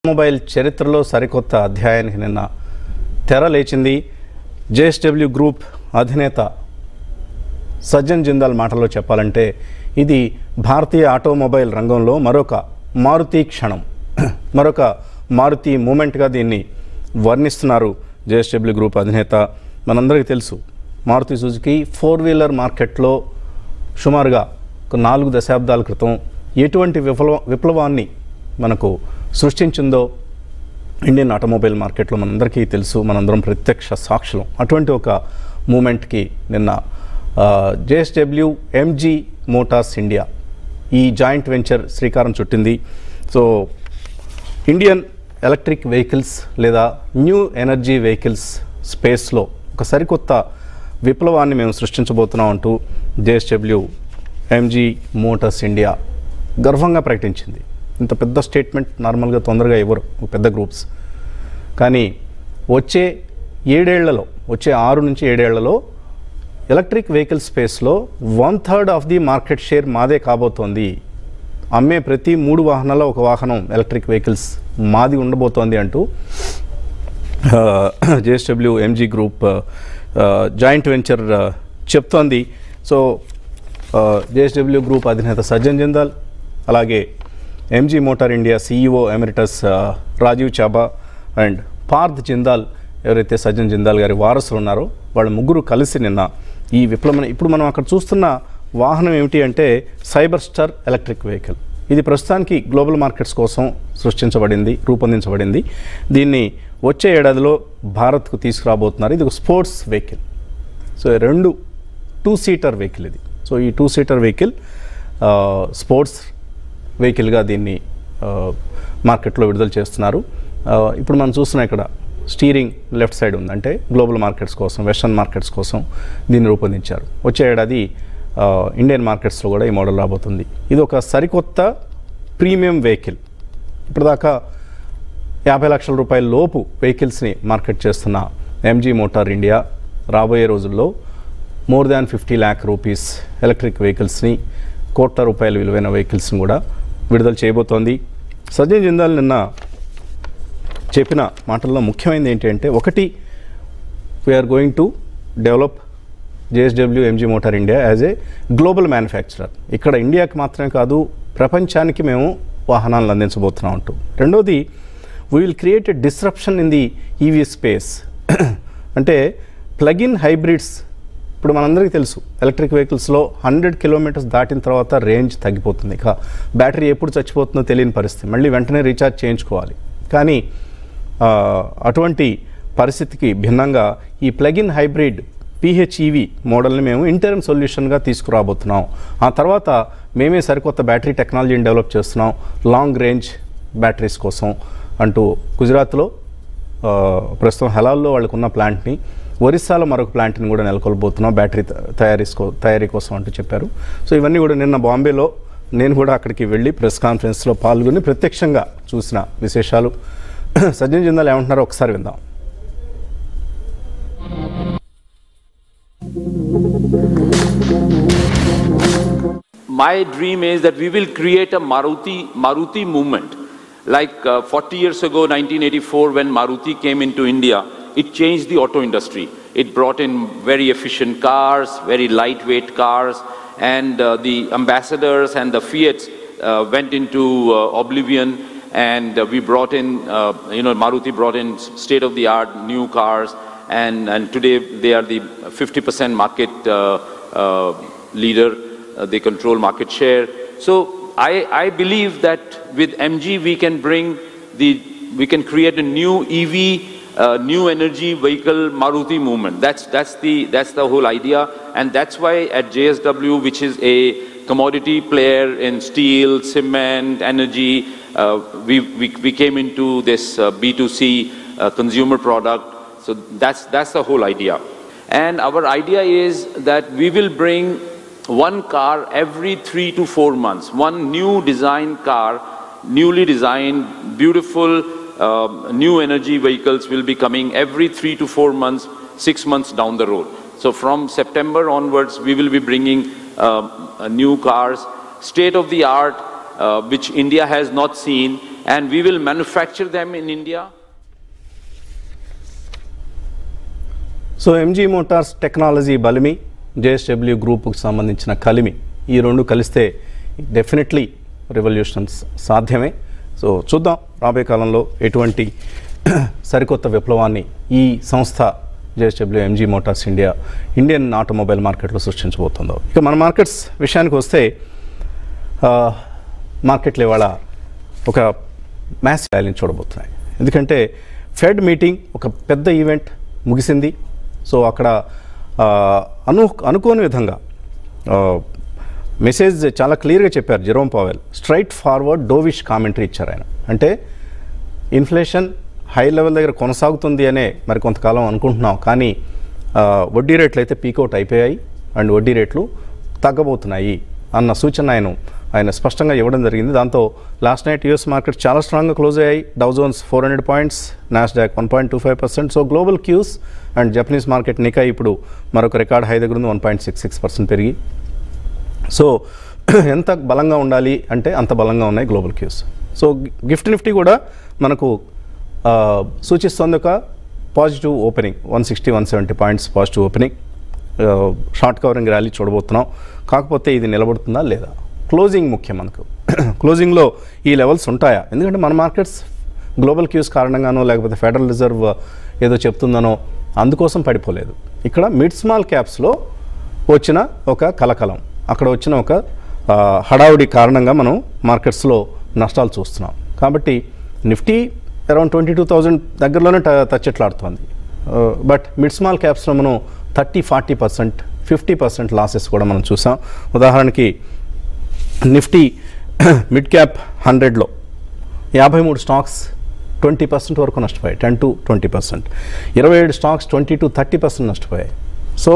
Mobile చరిత్రలో సరికొత్త అధ్యాయానికి నిన్న తెర లేచింది జేఎస్డబ్ల్యూ గ్రూప్ అధినేత సజ్జన్ జిందాల్ మాటల్లో చెప్పాలంటే ఇది భారతీయ ఆటోమొబైల్ రంగంలో మరొక మారుతి క్షణం మరొక మారుతి మూమెంట్గా దీన్ని వర్ణిస్తున్నారు జేఎస్డబ్ల్యూ గ్రూప్ అధినేత మనందరికీ తెలుసు మారుతి సుజుకి ఫోర్ వీలర్ మార్కెట్లో సుమారుగా ఒక నాలుగు దశాబ్దాల క్రితం ఎటువంటి విప్లవ విప్లవాన్ని మనకు సృష్టించిందో ఇండియన్ ఆటోమొబైల్ మార్కెట్లో మనందరికీ తెలుసు మనందరం ప్రత్యక్ష సాక్షులం అటువంటి ఒక మూమెంట్కి నిన్న జేఎస్డబ్ల్యూ ఎంజీ మోటార్స్ ఇండియా ఈ జాయింట్ వెంచర్ శ్రీకారం చుట్టింది సో ఇండియన్ ఎలక్ట్రిక్ వెహికల్స్ లేదా న్యూ ఎనర్జీ వెహికల్స్ స్పేస్లో ఒక సరికొత్త విప్లవాన్ని మేము సృష్టించబోతున్నాం అంటూ జేఎస్డబ్ల్యూ ఎంజీ మోటార్స్ ఇండియా గర్వంగా ప్రకటించింది ఇంత పెద్ద స్టేట్మెంట్ నార్మల్గా తొందరగా ఇవ్వరు ఒక పెద్ద గ్రూప్స్ కానీ వచ్చే ఏడేళ్లలో వచ్చే ఆరు నుంచి ఏడేళ్లలో ఎలక్ట్రిక్ వెహికల్ స్పేస్లో one third of the market share మాదే కాబోతోంది అమ్మే ప్రతి మూడు వాహనాల్లో ఒక వాహనం ఎలక్ట్రిక్ వెహికల్స్ మాది ఉండబోతోంది అంటూ JSW MG group joint venture చెప్తోంది సో జేఎస్డబ్ల్యూ గ్రూప్ అధినేత సజ్జన్ జిందాల్ అలాగే MG Motor India CEO emeritus Rajeev Chaba and Parth Jindal ఎవరైతే సజ్జన్ జిందాల్ గారి వారసులు ఉన్నారో వాళ్ళ ముగ్గురు కలిసి నిన్న ఈ విప్లవం ఇప్పుడు మనం అక్కడ చూస్తున్న వాహనం ఏమిటి అంటే సైబర్ స్టార్ ఎలక్ట్రిక్ వెహికల్ ఇది ప్రస్తుతానికి గ్లోబల్ మార్కెట్స్ కోసం సృష్టించబడింది రూపొందించబడింది దీన్ని వచ్చే ఏడాదిలో భారత్కు తీసుకురాబోతున్నారు ఇది ఒక స్పోర్ట్స్ వెహికల్ సో ఈ రెండు టూ సీటర్ వెహికల్ ఇది సో ఈ టూ సీటర్ వెహికల్ స్పోర్ట్స్ వెహికల్గా దీన్ని ఆ, మార్కెట్లో విడుదల చేస్తున్నారు ఆ, ఇప్పుడు మనం చూస్తున్నాం ఇక్కడ స్టీరింగ్ లెఫ్ట్ సైడ్ ఉంది అంటే గ్లోబల్ మార్కెట్స్ కోసం వెస్టర్న్ మార్కెట్స్ కోసం దీన్ని రూపొందించారు వచ్చే ఏడాది ఆ, ఇండియన్ మార్కెట్స్లో కూడా ఈ మోడల్ రాబోతుంది ఇది ఒక సరికొత్త ప్రీమియం వెహికల్ ఇప్పటిదాకా యాభై లక్షల రూపాయల లోపు వెహికల్స్ని మార్కెట్ చేస్తున్న ఎంజీ మోటార్ ఇండియా రాబోయే రోజుల్లో more than fifty lakh rupees electric వెహికల్స్ని కోట్ల రూపాయల విలువైన వెహికల్స్ని కూడా విడుదల చేయబోతోంది సజ్జన్ జిందాల్ నిన్న చెప్పిన మాటల్లో ముఖ్యమైనది ఏంటి అంటే ఒకటి we are going to develop JSW MG Motor India as a global manufacturer ఇక్కడ ఇండియాకి మాత్రమే కాదు ప్రపంచానికి మేము వాహనాలను అందించబోతున్నాం అంటూ రెండోది we will create a disruption in the EV space అంటే ప్లగ్ ఇన్ హైబ్రిడ్స్ ఇప్పుడు మనందరికీ తెలుసు ఎలక్ట్రిక్ వెహికల్స్లో హండ్రెడ్ కిలోమీటర్స్ దాటిన తర్వాత రేంజ్ తగ్గిపోతుంది ఇక బ్యాటరీ ఎప్పుడు చచ్చిపోతుందో తెలియని పరిస్థితి మళ్ళీ వెంటనే రీఛార్జ్ చేయించుకోవాలి కానీ ఆ, అటువంటి పరిస్థితికి భిన్నంగా ఈ ప్లగ్-ఇన్ హైబ్రిడ్ పిహెచ్ఈవి మోడల్ని మేము ఇంటర్మ్ సొల్యూషన్గా తీసుకురాబోతున్నాం ఆ తర్వాత మేమే సరికొత్త బ్యాటరీ టెక్నాలజీని డెవలప్ చేస్తున్నాం లాంగ్ రేంజ్ బ్యాటరీస్ కోసం అంటూ గుజరాత్లో ఆ, ప్రస్తుతం హలాల్లో వాళ్ళకున్న ప్లాంట్ని ఒరిస్సాలో మరొక ప్లాంట్ని కూడా నెలకొల్పోతున్నాం బ్యాటరీ త- తయారీ కో- తయారీ కోసం అంటూ చెప్పారు సో ఇవన్నీ కూడా నిన్న బాంబేలో నేను కూడా అక్కడికి వెళ్ళి ప్రెస్ కాన్ఫరెన్స్లో పాల్గొని ప్రత్యక్షంగా చూసిన విశేషాలు సజ్జన్ జిందాల్ ఏమంటున్నారో ఒకసారి విందాం my dream is that we will create a Maruti, Maruti movement. Like uh, 40 years ago, 1984, when Maruti came into India, it changed the auto industry. It brought in very efficient cars, very lightweight cars, and uh, the ambassadors and the Fiats uh, went into uh, oblivion. And uh, we brought in, uh, you know, Maruti brought in state-of-the-art new cars, and, and today they are the 50% market uh, uh, leader. Uh, they control market share. So I, I believe that with MG we can bring the, we can create a new EV, uh, new energy vehicle Maruti movement. That's, that's, the, that's the whole idea. And that's why at JSW, which is a commodity player in steel, cement, energy, uh, we, we, we came into this uh, B2C uh, consumer product. So that's, that's the whole idea. And our idea is that we will bring one car every three to four months. One new design car, newly designed, beautiful, um, new energy vehicles will be coming every three to four months, six months down the road. So from September onwards, we will be bringing um, uh, new cars, state of the art, uh, which India has not seen, and we will manufacture them in India. So MG Motors technology బలిమి JSW గ్రూప్కి సంబంధించిన కలిమి ఈ రెండు కలిస్తే definitely revolutions సాధ్యమే so చూద్దాం రాబోయే కాలంలో ఎటువంటి సరికొత్త విప్లవాన్ని ఈ సంస్థ JSW MG Motors India Indian automobile మార్కెట్లో సృష్టించబోతుందో ఇక మన మార్కెట్స్ విషయానికి వస్తే ఆ, మార్కెట్లు ఇవాళ ఒక మ్యాస్ ర్యాలీని చూడబోతున్నాయి ఎందుకంటే ఫెడ్ మీటింగ్ ఒక పెద్ద ఈవెంట్ ముగిసింది సో అక్కడ ఆ, అను అనుకోని విధంగా ఆ, మెసేజ్ చాలా క్లియర్గా చెప్పారు Jerome Powell straightforward dovish commentary ఇచ్చారు ఆయన అంటే ఇన్ఫ్లేషన్ హై లెవెల్ దగ్గర కొనసాగుతుంది అనే మరి కొంతకాలం అనుకుంటున్నాం కానీ ఆ, వడ్డీ రేట్లు అయితే పీకౌట్ అయిపోయాయి అండ్ వడ్డీ రేట్లు తగ్గబోతున్నాయి అన్న సూచన ఆయన ఆయన స్పష్టంగా ఇవ్వడం జరిగింది దాంతో లాస్ట్ నైట్ యూఎస్ మార్కెట్ చాలా స్ట్రాంగ్గా క్లోజ్ అయ్యాయి Dow Jones four hundred points Nasdaq one point two five percent so global cues and Japanese market Nikkei ఇప్పుడు మరొక రికార్డ్ హై దగ్గర ఉంది one point six six percent పెరిగి సో ఎంత బలంగా ఉండాలి అంటే అంత బలంగా ఉన్నాయి global cues so GIFT Nifty కూడా మనకు ఆ, సూచిస్తోంది ఒక positive opening one sixty one seventy points positive opening short covering rally చూడబోతున్నాం కాకపోతే ఇది నిలబడుతుందా లేదా క్లోజింగ్ ముఖ్యం మనకు క్లోజింగ్లో ఈ లెవెల్స్ ఉంటాయా ఎందుకంటే మన మార్కెట్స్ గ్లోబల్ క్యూస్ కారణంగానో లేకపోతే ఫెడరల్ రిజర్వ్ ఏదో చెప్తుందనో అందుకోసం పడిపోలేదు ఇక్కడ మిడ్ స్మాల్ క్యాప్స్లో వచ్చిన ఒక కలకలం అక్కడ వచ్చిన ఒక ఆ, హడావుడి కారణంగా మనం మార్కెట్స్లో నష్టాలు చూస్తున్నాం కాబట్టి Nifty around twenty two thousand దగ్గరలోనే ట తచ్చెట్లాడుతోంది బట్ మిడ్ స్మాల్ క్యాప్స్లో మనం thirty forty percent fifty percent losses కూడా మనం చూసాం ఉదాహరణకి నిఫ్టీ మిడ్ క్యాప్ హండ్రెడ్లో యాభై మూడు స్టాక్స్ ట్వంటీ పర్సెంట్ వరకు నష్టపోయాయి టెన్ టు ట్వంటీ పర్సెంట్ ఇరవై ఏడు stocks twenty to thirty percent నష్టపోయాయి సో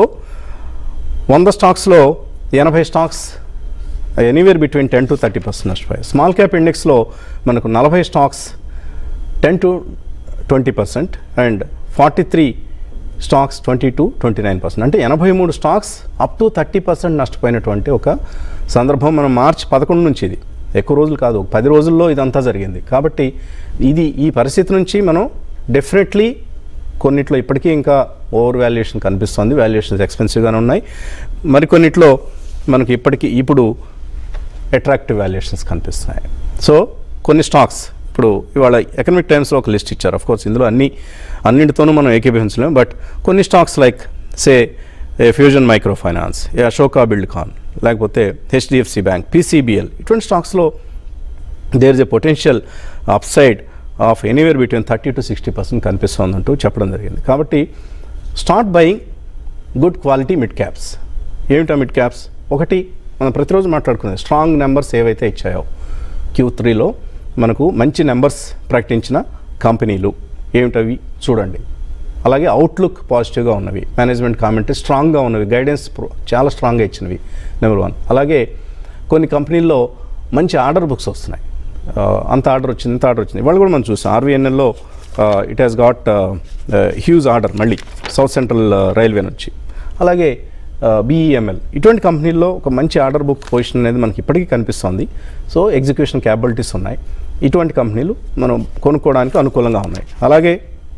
వంద స్టాక్స్లో ఎనభై stocks anywhere between ten to thirty percent నష్టపోయాయి స్మాల్ క్యాప్ ఇండెక్స్లో మనకు నలభై stocks ten to twenty percent and forty three stocks twenty to twenty nine percent అంటే ఎనభై మూడు stocks up to thirty percent నష్టపోయినటువంటి ఒక సందర్భం మనం మార్చ్ పదకొండు నుంచి ఇది ఎక్కువ రోజులు కాదు ఒక పది రోజుల్లో ఇదంతా జరిగింది కాబట్టి ఇది ఈ పరిస్థితి నుంచి మనం డెఫినెట్లీ కొన్నిట్లో ఇప్పటికీ ఇంకా ఓవర్ వాల్యుయేషన్ కనిపిస్తుంది వాల్యుయేషన్స్ ఎక్స్పెన్సివ్గానే ఉన్నాయి మరికొన్నిట్లో మనకి ఇప్పటికీ ఇప్పుడు అట్రాక్టివ్ వాల్యుయేషన్స్ కనిపిస్తున్నాయి సో కొన్ని స్టాక్స్ ఇప్పుడు ఇవాళ ఎకనామిక్ టైమ్స్లో ఒక లిస్ట్ ఇచ్చారు అఫ్ కోర్స్ ఇందులో అన్ని అన్నింటితోనూ మనం ఏకీభవించలేము బట్ కొన్ని stocks like say fusion micro finance ఏ అశోకా బిల్డ్కాన్ లేకపోతే హెచ్డిఎఫ్సి బ్యాంక్ పీసీబీఎల్ ఇటువంటి స్టాక్స్లో there is a potential upside of anywhere between thirty to sixty percent కనిపిస్తుందంటూ చెప్పడం జరిగింది కాబట్టి start buying good quality mid caps ఏమిటా మిడ్ క్యాప్స్ ఒకటి మనం ప్రతిరోజు మాట్లాడుకునేది స్ట్రాంగ్ నెంబర్స్ ఏవైతే ఇచ్చాయో క్యూ త్రీలో మనకు మంచి నెంబర్స్ ప్రకటించిన కంపెనీలు ఏమిటవి చూడండి అలాగే అవుట్లుక్ పాజిటివ్గా ఉన్నవి మేనేజ్మెంట్ కామెంటరీ స్ట్రాంగ్గా ఉన్నవి గైడెన్స్ చాలా స్ట్రాంగ్గా ఇచ్చినవి నెంబర్ వన్ అలాగే కొన్ని కంపెనీల్లో మంచి ఆర్డర్ బుక్స్ వస్తున్నాయి ఆ, అంత ఆర్డర్ వచ్చింది ఇంత ఆర్డర్ వచ్చింది ఇవాళ కూడా మనం చూసాం ఆర్వీఎన్ఎల్లో it has got huge order మళ్ళీ సౌత్ సెంట్రల్ రైల్వే నుంచి అలాగే బీఈఎంఎల్ ఇటువంటి కంపెనీల్లో ఒక మంచి ఆర్డర్ బుక్ పొజిషన్ అనేది మనకి ఇప్పటికీ కనిపిస్తుంది సో ఎగ్జిక్యూషన్ క్యాపబిలిటీస్ ఉన్నాయి ఇటువంటి కంపెనీలు మనం కొనుక్కోవడానికి అనుకూలంగా ఉన్నాయి అలాగే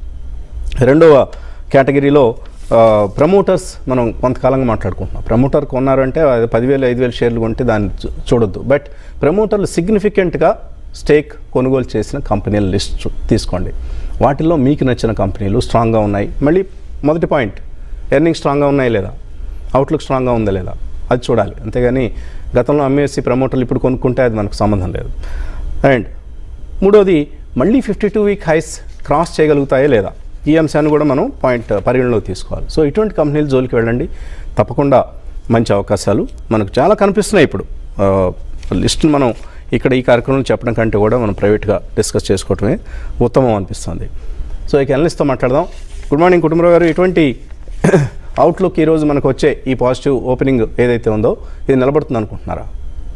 రెండవ కేటగిరీలో ప్రమోటర్స్ మనం కొంతకాలంగా మాట్లాడుకుంటున్నాం ప్రమోటర్ కొన్నారంటే అది పదివేలు ఐదు వేలు షేర్లు కొంటే దాన్ని చూ- చూడొద్దు బట్ ప్రమోటర్లు సిగ్నిఫికెంట్గా స్టేక్ కొనుగోలు చేసిన కంపెనీల లిస్ట్ చూ- తీసుకోండి వాటిల్లో మీకు నచ్చిన కంపెనీలు స్ట్రాంగ్గా ఉన్నాయి మళ్ళీ మొదటి పాయింట్ ఎర్నింగ్ స్ట్రాంగ్గా ఉన్నాయి లేదా అవుట్లుక్ స్ట్రాంగ్గా ఉందా లేదా అది చూడాలి అంతేగాని గతంలో అమ్మేసి ప్రమోటర్లు ఇప్పుడు కొనుక్కుంటే అది మనకు సంబంధం లేదు అండ్ మూడోది మళ్ళీ fifty two week highs cross చేయగలుగుతాయా లేదా ఈ అంశాన్ని కూడా మనం పాయింట్ పరిగణలోకి తీసుకోవాలి సో ఇటువంటి కంపెనీలు జోలికి వెళ్ళండి తప్పకుండా మంచి అవకాశాలు మనకు చాలా కనిపిస్తున్నాయి ఇప్పుడు లిస్ట్ని మనం ఇక్కడ ఈ కార్యక్రమంలో చెప్పడం కంటే కూడా మనం ప్రైవేట్గా డిస్కస్ చేసుకోవటమే ఉత్తమం అనిపిస్తుంది సో ఇక ఎనలిస్ట్తో మాట్లాడదాం గుడ్ మార్నింగ్ కుటుంబరావు గారు ఇటువంటి అవుట్లుక్ ఈరోజు మనకు వచ్చే ఈ పాజిటివ్ ఓపెనింగ్ ఏదైతే ఉందో ఇది నిలబడుతుంది అనుకుంటున్నారా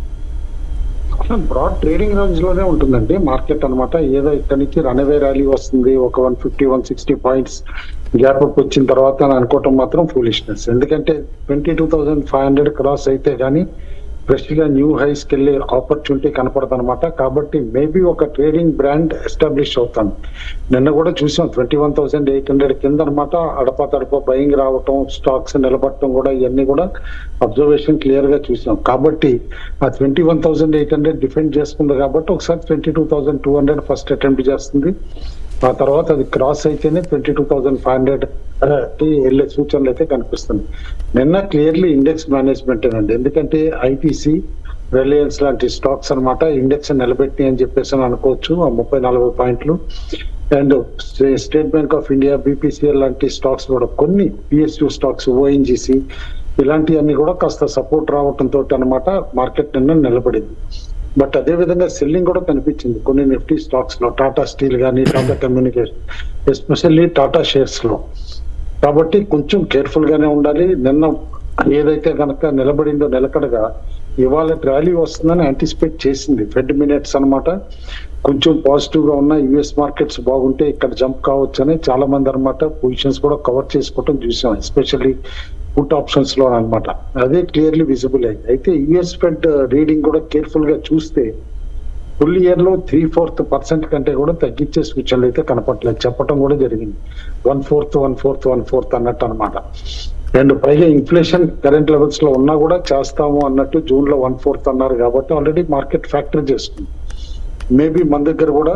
బ్రాడ్ ట్రేడింగ్ రేంజ్ లోనే ఉంటుందండి మార్కెట్ అన్నమాట ఏదో ఇక్కడ నుంచి రన్వే ర్యాలీ వస్తుంది ఒక one fifty one sixty points gap up వచ్చిన తర్వాత అని అనుకోవటం మాత్రం ఫూలిష్నెస్ ఎందుకంటే twenty two thousand five hundred cross అయితే గానీ ఫ్రెష్ గా న్యూ హైస్ కి వెళ్ళే ఆపర్చునిటీ కనపడదు అనమాట కాబట్టి మేబీ ఒక ట్రేడింగ్ బ్రాండ్ ఎస్టాబ్లిష్ అవుతాను నిన్న కూడా చూసాం twenty one thousand eight hundred కింద అనమాట అడప తడప బయింగ్ రావటం స్టాక్స్ నిలబడటం కూడా ఇవన్నీ కూడా అబ్జర్వేషన్ క్లియర్ గా చూసాం కాబట్టి ఆ twenty one thousand eight hundred defend చేసుకుంది కాబట్టి ఒకసారి twenty two thousand two hundred first attempt చేస్తుంది ఆ తర్వాత అది క్రాస్ అయితేనే twenty two thousand five hundred వెళ్ళే సూచనలు అయితే కనిపిస్తుంది నిన్న క్లియర్లీ ఇండెక్స్ మేనేజ్మెంట్ అండి ఎందుకంటే ఐటీసీ రిలయన్స్ లాంటి స్టాక్స్ అన్నమాట ఇండెక్స్ నిలబెట్టి అని చెప్పేసి అని అనుకోవచ్చు ఆ ముప్పై నలభై పాయింట్లు and State Bank of India BPCL లాంటి స్టాక్స్ కూడా కొన్ని పిఎస్యూ స్టాక్స్ ఓఎన్జీసీ ఇలాంటివన్నీ కూడా కాస్త సపోర్ట్ రావటంతో అన్నమాట మార్కెట్ నిన్న నిలబడింది బట్ అదే విధంగా సెల్లింగ్ కూడా కనిపించింది కొన్ని నిఫ్టీ స్టాక్స్ లో టాటా స్టీల్ కానీ Tata communication especially Tata shares లో కాబట్టి కొంచెం కేర్ఫుల్ గానే ఉండాలి నిన్న ఏదైతే కనుక నిలబడిందో నిలకడగా ఇవాళ ర్యాలీ వస్తుందని యాంటిసిపేట్ చేసింది ఫెడ్ మినిట్స్ అన్నమాట కొంచెం పాజిటివ్ గా ఉన్న యుఎస్ మార్కెట్స్ బాగుంటే ఇక్కడ జంప్ కావచ్చు అని చాలా మంది అనమాట పొజిషన్స్ కూడా కవర్ చేసుకోవటం చూసాం ఎస్పెషల్లీ పుట్ ఆప్షన్స్ లో అన్నమాట అదే క్లియర్లీ విజిబుల్ అయింది అయితే యుఎస్ ఫెడ్ రీడింగ్ కూడా కేర్ఫుల్ గా చూస్తే ఫుల్ ఇయర్ లో త్రీ ఫోర్త్ పర్సెంట్ కంటే కూడా తగ్గించే సూచనలు అయితే కనపట్లేదు చెప్పడం కూడా జరిగింది one fourth one fourth one fourth అన్నట్టు అనమాట అండ్ పైగా ఇన్ఫ్లేషన్ కరెంట్ లెవెల్స్ లో ఉన్నా కూడా చేస్తాము అన్నట్టు జూన్ లో వన్ ఫోర్త్ అన్నారు కాబట్టి ఆల్రెడీ మార్కెట్ ఫ్యాక్టరీ చేస్తుంది మేబీ మన దగ్గర కూడా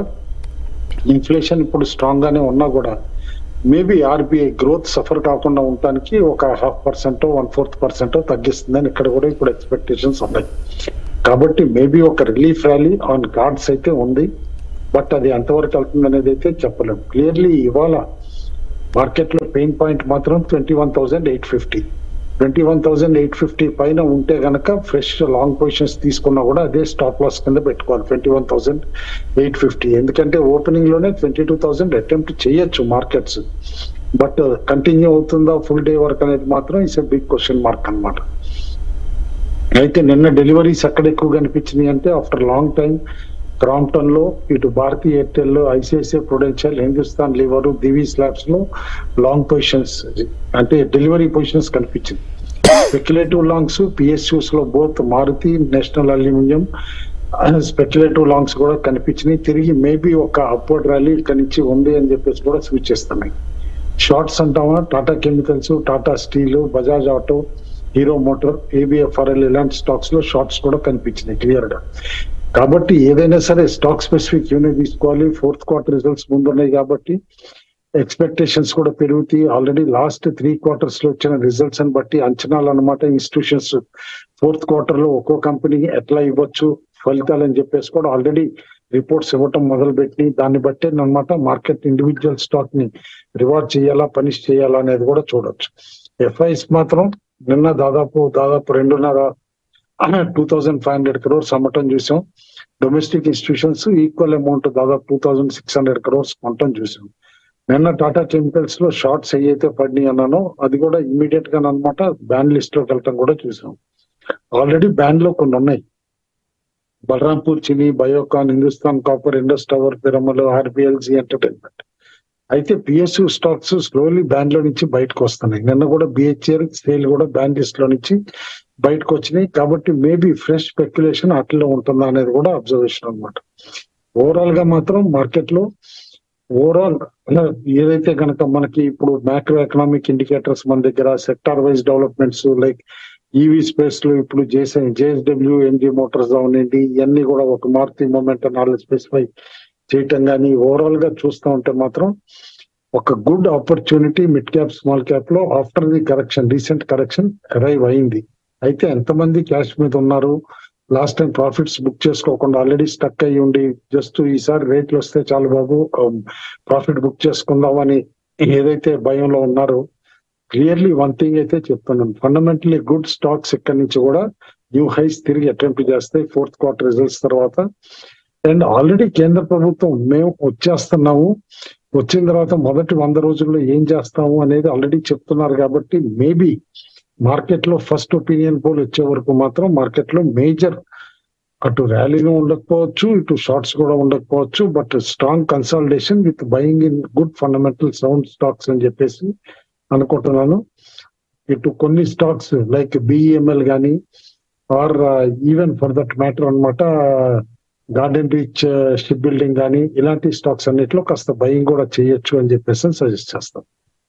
ఇన్ఫ్లేషన్ ఇప్పుడు స్ట్రాంగ్ గానే ఉన్నా కూడా మేబీ ఆర్బీఐ గ్రోత్ సఫర్ కాకుండా ఉండటానికి ఒక half percent one fourth percent తగ్గిస్తుందని ఇక్కడ కూడా ఇప్పుడు ఎక్స్పెక్టేషన్స్ ఉన్నాయి కాబట్టి మేబీ ఒక రిలీఫ్ ర్యాలీ ఆన్ కార్డ్స్ అయితే ఉంది బట్ అది ఎంతవరకు వెళ్తుంది అనేది అయితే చెప్పలేం క్లియర్లీ ఇవాళ మార్కెట్ లో పెయిన్ పాయింట్ మాత్రం twenty one thousand eight fifty twenty one thousand eight fifty పైన ఉంటే గనక ఫ్రెష్ లాంగ్ పొజిషన్స్ తీసుకున్నా కూడా అదే స్టాప్ లాస్ కింద పెట్టుకోవాలి twenty one thousand eight fifty ఎందుకంటే ఓపెనింగ్ లోనే ట్వంటీ టూ థౌసండ్ అటెంప్ట్ చేయొచ్చు మార్కెట్స్ బట్ కంటిన్యూ అవుతుందా ఫుల్ డే వర్క్ అనేది మాత్రం it's a big question mark అన్నమాట అయితే నిన్న డెలివరీస్ ఎక్కడ ఎక్కువ కనిపించినాయి అంటే ఆఫ్టర్ లాంగ్ టైం క్రాంప్టన్ లో ఇటు Bharti Airtel ICICI Prudential Hindustan Lever Divi labs లో లాంగ్ పొజిషన్స్ అంటే డెలివరీ పొజిషన్స్ కనిపించింది స్పెక్యులేటివ్ లాంగ్స్ పిఎస్యూస్ లో both Maruti National Aluminium speculative longs కూడా కనిపించినాయి తిరిగి మేబీ ఒక అప్వర్డ్ ర్యాలీ ఇక్కడ నుంచి ఉంది అని చెప్పేసి కూడా సూచిస్తున్నాయి షార్ట్స్ అంటామా Tata Chemicals Tata Steel Bajaj auto Hero Motor ABFRL ఇలాంటి స్టాక్స్ లో షార్ట్స్ కూడా కనిపించినాయి క్లియర్ గా కాబట్టి ఏదైనా సరే స్టాక్ స్పెసిఫిక్ యూనిట్ తీసుకోవాలి ఫోర్త్ క్వార్టర్ రిజల్ట్స్ ముందున్నాయి కాబట్టి ఎక్స్పెక్టేషన్స్ కూడా పెరుగుతాయి ఆల్రెడీ లాస్ట్ త్రీ క్వార్టర్స్ లో వచ్చిన రిజల్ట్స్ అని బట్టి అంచనాలు అనమాట ఇన్స్టిట్యూషన్స్ ఫోర్త్ క్వార్టర్ లో ఒక్కో కంపెనీకి ఎట్లా ఇవ్వచ్చు ఫలితాలు అని చెప్పేసి కూడా ఆల్రెడీ రిపోర్ట్స్ ఇవ్వటం మొదలు పెట్టి దాన్ని బట్టే అనమాట మార్కెట్ ఇండివిజువల్ స్టాక్ ని రివార్డ్ చేయాలా పనిష్ చేయాలా అనేది కూడా చూడొచ్చు ఎఫ్ఐస్ మాత్రం నిన్న దాదాపు దాదాపు రెండున్నర two thousand five hundred crores అమ్మటం చూసాం డొమెస్టిక్ ఇన్స్టిట్యూషన్స్ ఈక్వల్ అమౌంట్ దాదాపు two thousand six hundred crores కొనటం చూసాం నిన్న టాటా కెమికల్స్ లో షార్ట్స్ ఏవైతే పడినాయి అన్నానో అది కూడా ఇమీడియట్ గా అనమాట బ్యాన్ లిస్ట్ లోకి వెళ్ళటం కూడా చూసాం ఆల్రెడీ బ్యాన్ లో కొన్ని ఉన్నాయి Balrampur Chini Biocon Hindustan copper Indus tower Piramal R B L Zee entertainment అయితే పిఎస్యు స్టాక్స్ స్లోలీ బ్యాన్ లో నుంచి బయటకు వస్తున్నాయి నిన్న కూడా బిహెచ్ఎల్ సేల్ కూడా బ్యాన్ లిస్ట్ లో నుంచి బయటకు వచ్చినాయి కాబట్టి మేబీ ఫ్రెష్ స్పెక్యులేషన్ అట్లా ఉంటుందా అనేది కూడా అబ్జర్వేషన్ అనమాట ఓవరాల్ గా మాత్రం మార్కెట్ లో ఓవరాల్ ఏదైతే కనుక మనకి ఇప్పుడు మ్యాక్రో ఎకనామిక్ ఇండికేటర్స్ మన దగ్గర sector wise developments like EV space లో ఇప్పుడు చేసే జేఎస్డబ్ల్యూ ఎంజీ మోటార్స్ అవనండి ఇవన్నీ కూడా ఒక మారుతి మూమెంట్ నాలుగు స్పెసిఫై చేయటం కానీ ఓవరాల్ గా చూస్తూ ఉంటే మాత్రం ఒక good opportunity mid cap small cap లో after the correction recent correction arrive అయింది అయితే ఎంతమంది క్యాష్ మీద ఉన్నారు లాస్ట్ టైం ప్రాఫిట్స్ బుక్ చేసుకోకుండా ఆల్రెడీ స్టక్ అయ్యి ఉండి జస్ట్ ఈసారి రేట్లు వస్తే చాలు బాబు ప్రాఫిట్ బుక్ చేసుకుందామని ఏదైతే భయంలో ఉన్నారో క్లియర్లీ వన్ థింగ్ అయితే చెప్తున్నాను ఫండమెంటలీ గుడ్ స్టాక్స్ ఇక్కడి నుంచి కూడా న్యూ హైస్ తిరిగి అటెంప్ట్ చేస్తాయి ఫోర్త్ క్వార్టర్ రిజల్ట్స్ తర్వాత అండ్ ఆల్రెడీ కేంద్ర ప్రభుత్వం మేము వచ్చేస్తున్నాము వచ్చిన తర్వాత మొదటి వంద రోజుల్లో ఏం చేస్తాము అనేది ఆల్రెడీ చెప్తున్నారు కాబట్టి మేబీ మార్కెట్ లో ఫస్ట్ ఒపీనియన్ పోల్ వచ్చే వరకు మాత్రం మార్కెట్ లో మేజర్ అటు ర్యాలీలో ఉండకపోవచ్చు ఇటు షార్ట్స్ కూడా ఉండకపోవచ్చు but strong consolidation with buying in good fundamental sound stocks అని చెప్పేసి అనుకుంటున్నాను ఇటు కొన్ని స్టాక్స్ లైక్ బిఈఎంఎల్ కానీ or even for that matter అనమాట గార్డెన్ రీచ్ షిప్ బిల్డింగ్ కానీ ఇలాంటి స్టాక్స్ అన్నిట్లో కాస్త బయింగ్ కూడా చేయొచ్చు అని చెప్పేసి సజెస్ట్ చేస్తాం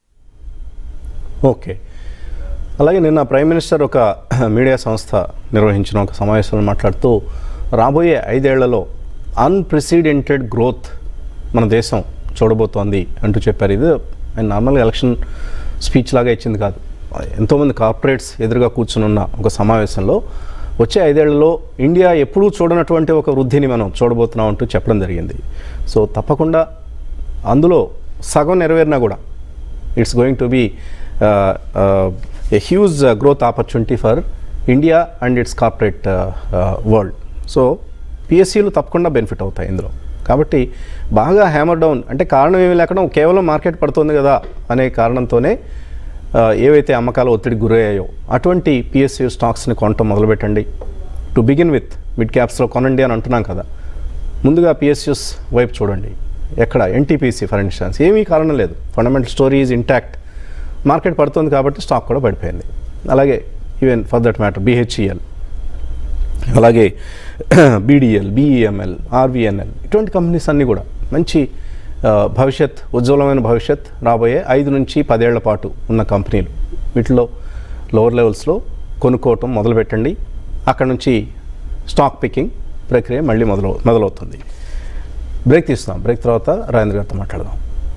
ఓకే అలాగే నిన్న ప్రైమ్ మినిస్టర్ ఒక మీడియా సంస్థ నిర్వహించిన ఒక సమావేశంలో మాట్లాడుతూ రాబోయే ఐదేళ్లలో అన్ప్రెసిడెంటెడ్ గ్రోత్ మన దేశం చూడబోతోంది అంటూ చెప్పారు ఇది ఆయన నార్మల్గా ఎలక్షన్ స్పీచ్ లాగా ఇచ్చింది కాదు ఎంతోమంది కార్పొరేట్స్ ఎదురుగా కూర్చుని ఉన్న ఒక సమావేశంలో వచ్చే ఐదేళ్లలో ఇండియా ఎప్పుడూ చూడనటువంటి ఒక వృద్ధిని మనం చూడబోతున్నాం అంటూ చెప్పడం జరిగింది సో తప్పకుండా అందులో సగం నెరవేరినా కూడా it's going to be a huge growth opportunity for India and its corporate world so పిఎస్సీలు తప్పకుండా బెనిఫిట్ అవుతాయి ఇందులో కాబట్టి బాగా హ్యామర్ డౌన్ అంటే కారణం ఏమీ లేకుండా కేవలం మార్కెట్ పడుతుంది కదా అనే కారణంతోనే ఆ, ఏవైతే అమ్మకాల ఒత్తిడి గురయ్యాయో అటువంటి పిఎస్యూ స్టాక్స్ని కొనటం మొదలుపెట్టండి టు బిగిన్ విత్ మిడ్ క్యాప్స్లో కొనండి అని అంటున్నాం కదా ముందుగా పిఎస్యూస్ వైపు చూడండి ఎక్కడ ఎన్టీపీసీ ఫర్ ఇన్స్టాన్స్ ఏమీ కారణం లేదు fundamental story is intact market పడుతుంది కాబట్టి స్టాక్ కూడా పడిపోయింది అలాగే even for that matter BHEL అలాగే బీడిఎల్ బీఈఎంఎల్ ఆర్వీఎన్ఎల్ ఇటువంటి కంపెనీస్ అన్నీ కూడా మంచి ఆ, భవిష్యత్ ఉజ్వలమైన భవిష్యత్ రాబోయే ఐదు నుంచి పదేళ్ల పాటు ఉన్న కంపెనీలు వీటిలో లోవర్ లెవెల్స్లో కొనుక్కోవటం మొదలుపెట్టండి అక్కడ నుంచి స్టాక్ పికింగ్ ప్రక్రియ మళ్ళీ మొదలు మొదలవుతుంది బ్రేక్ తీస్తాం బ్రేక్ తర్వాత రాజేంద్ర గారితో మాట్లాడదాం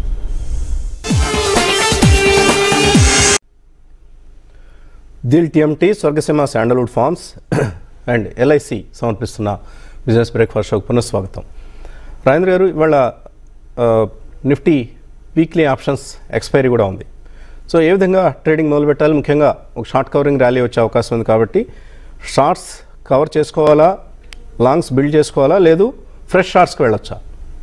Dil TMT Swargaseema sandalwood farms and LIC సమర్పిస్తున్న బిజినెస్ బ్రేక్ఫాస్ట్ షోకి పునఃస్వాగతం రాజేంద్ర గారు ఇవాళ ఆ, నిఫ్టీ వీక్లీ ఆప్షన్స్ ఎక్స్పైరీ కూడా ఉంది సో ఏ విధంగా ట్రేడింగ్ మొదలు పెట్టాలి ముఖ్యంగా ఒక షార్ట్ కవరింగ్ ర్యాలీ వచ్చే అవకాశం ఉంది కాబట్టి షార్ట్స్ కవర్ చేసుకోవాలా లాంగ్స్ బిల్డ్ చేసుకోవాలా లేదు ఫ్రెష్ షార్ట్స్కి వెళ్ళొచ్చా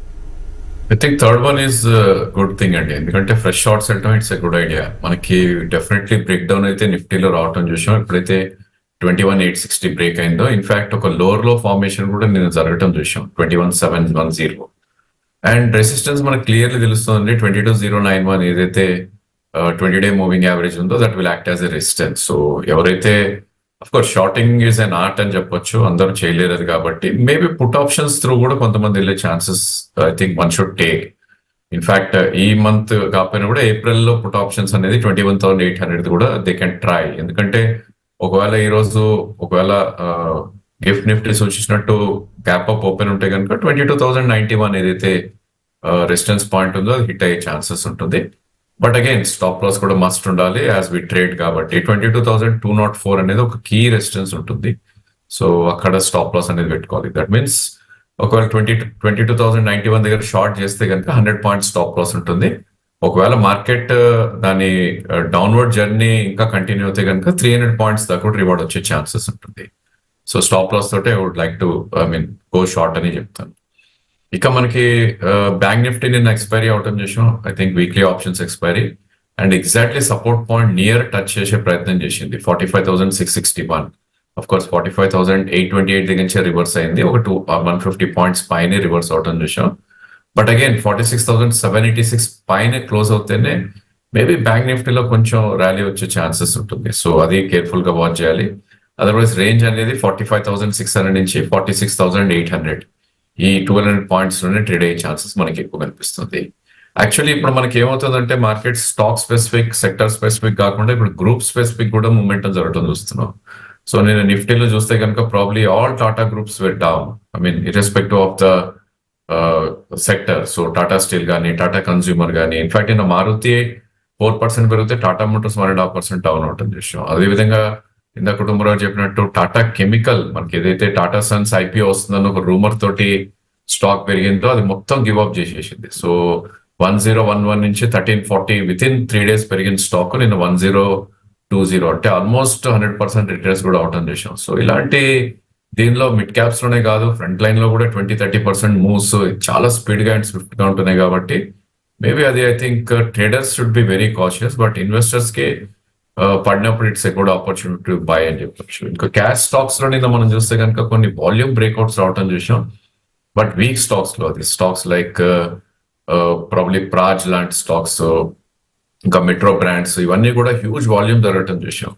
I think third one is good thing అండి ఎందుకంటే ఫ్రెష్ షార్ట్స్ వెళ్ళడం ఇట్స్ ఎ గుడ్ ఐడియా మనకి డెఫినెట్లీ బ్రేక్ డౌన్ అయితే నిఫ్టీలో రావటం చూసాం ఎప్పుడైతే twenty one eight sixty break అయిందో ఇన్ఫాక్ట్ ఒక లోవర్ లో ఫార్మేషన్ కూడా నేను జరగటం చూసాం twenty one seven one zero and resistance మనకు క్లియర్లీ తెలుస్తుంది twenty two zero nine one ఏదైతే ట్వంటీ డే మూవింగ్ యావరేజ్ ఉందో that will act as a resistance so ఎవరైతే of course shorting is an art అని చెప్పొచ్చు అందరూ చేయలేరు అది కాబట్టి మేబీ పుట్ ఆప్షన్స్ త్రూ కూడా కొంతమంది వెళ్ళే chances I think one should take in fact ఈ మంత్ కాకపోయినా కూడా ఏప్రిల్ లో పుట్ ఆప్షన్స్ అనేది twenty one thousand eight hundred కూడా దే కెన్ ట్రై ఎందుకంటే ఒకవేళ ఈ రోజు ఒకవేళ గిఫ్ట్ నిఫ్టీ సూచించినట్టు గ్యాప్ అప్ ఓపెన్ ఉంటే కనుక twenty two thousand ninety one ఏదైతే రెసిస్టెన్స్ పాయింట్ ఉందో అది హిట్ అయ్యే ఛాన్సెస్ ఉంటుంది బట్ అగైన్ స్టాప్ లాస్ కూడా మస్ట్ ఉండాలి యాజ్ వి ట్రేడ్ కాబట్టి twenty two thousand two naught four అనేది ఒక కీ రెసిస్టెన్స్ ఉంటుంది సో అక్కడ స్టాప్ లాస్ అనేది పెట్టుకోవాలి దట్ మీన్స్ ఒకవేళ twenty twenty two thousand ninety one దగ్గర షార్ట్ చేస్తే కనుక హండ్రెడ్ పాయింట్ స్టాప్ లాస్ ఉంటుంది ఒకవేళ మార్కెట్ దాని డౌన్వర్డ్ జర్నీ ఇంకా కంటిన్యూ అయితే కనుక త్రీ హండ్రెడ్ పాయింట్స్ దాకా కూడా రివార్డ్ వచ్చే ఛాన్సెస్ ఉంటుంది సో స్టాప్ లాస్ తోటే would like to I mean go short అని చెప్తాను ఇక మనకి బ్యాంక్ నిఫ్టీ నిన్న ఎక్స్పైరీ అవటం చేసాం I think weekly options expiry and exactly support point near touch చేసే ప్రయత్నం చేసింది forty five thousand six sixty one of course forty five thousand eight twenty eight దగ్గర నుంచి రివర్స్ అయింది ఒక టూ వన్ ఫిఫ్టీ పాయింట్స్ పైన రివర్స్ అవటం చూసాం but again forty six thousand seven eighty six పైన క్లోజ్ అవుతేనే మేబీ బ్యాంక్ నిఫ్టీలో కొంచెం ర్యాలీ వచ్చే ఛాన్సెస్ ఉంటుంది సో అది కేర్ఫుల్ గా వాచ్ చేయాలి అదర్వైజ్ రేంజ్ అనేది forty five thousand six hundred నుంచి forty six thousand eight hundred ఈ ట్వెల్వ్ హండ్రెడ్ పాయింట్స్ లోనే ట్రేడ్ అయ్యే ఛాన్సెస్ మనకి ఎక్కువ కనిపిస్తుంది యాక్చువల్లీ ఇప్పుడు మనకి ఏమవుతుందంటే market stock specific sector specific కాకుండా ఇప్పుడు గ్రూప్ స్పెసిఫిక్ కూడా మూమెంటం జరగడం చూస్తున్నాం సో నేను నిఫ్టీలో చూస్తే కనుక probably all Tata groups went down I mean irrespective of the sector so Tata steel కానీ టాటా కన్స్యూమర్ కానీ ఇన్ఫాక్ట్ నిన్న మారుతి ఫోర్ పర్సెంట్ పెరిగితే Tata Motors one and half percent down అవుతుంది విషయం అదేవిధంగా ఇందా కుటుంబరావు చెప్పినట్టు టాటా కెమికల్ మనకి ఏదైతే టాటా సన్స్ ఐపీఓ వస్తుందని ఒక రూమర్ తోటి స్టాక్ పెరిగిందో అది మొత్తం గివ్ అప్ చేసేసింది so one zero one one నుంచి thirteen forty within three days పెరిగిన స్టాక్ నిన్న వన్ జీరో టూ జీరో అంటే ఆల్మోస్ట్ హండ్రెడ్ పర్సెంట్ రిటర్న్స్ కూడా అవటం చేసాం సో ఇలాంటి దీనిలో మిడ్ క్యాప్స్ లోనే కాదు ఫ్రంట్ లైన్ లో కూడా ట్వంటీ థర్టీ పర్సెంట్ మూవ్స్ చాలా స్పీడ్ గా అండ్ స్విఫ్ట్ గా ఉంటున్నాయి కాబట్టి మేబీ అది I think traders should be very cautious but investors కి పడినప్పుడు it's a good opportunity buy అని చెప్పొచ్చు ఇంకా క్యాష్ స్టాక్స్ లో నిన్న మనం చూస్తే కనుక కొన్ని వాల్యూమ్ బ్రేక్అవుట్స్ రావటం చూసాం బట్ వీక్ స్టాక్స్ లో అది స్టాక్స్ లైక్ ప్రాబ్లీ ప్రాజ్ లాంటి స్టాక్స్ ఇంకా మెట్రో బ్రాండ్స్ ఇవన్నీ కూడా హ్యూజ్ వాల్యూమ్ జరగటం చూసాం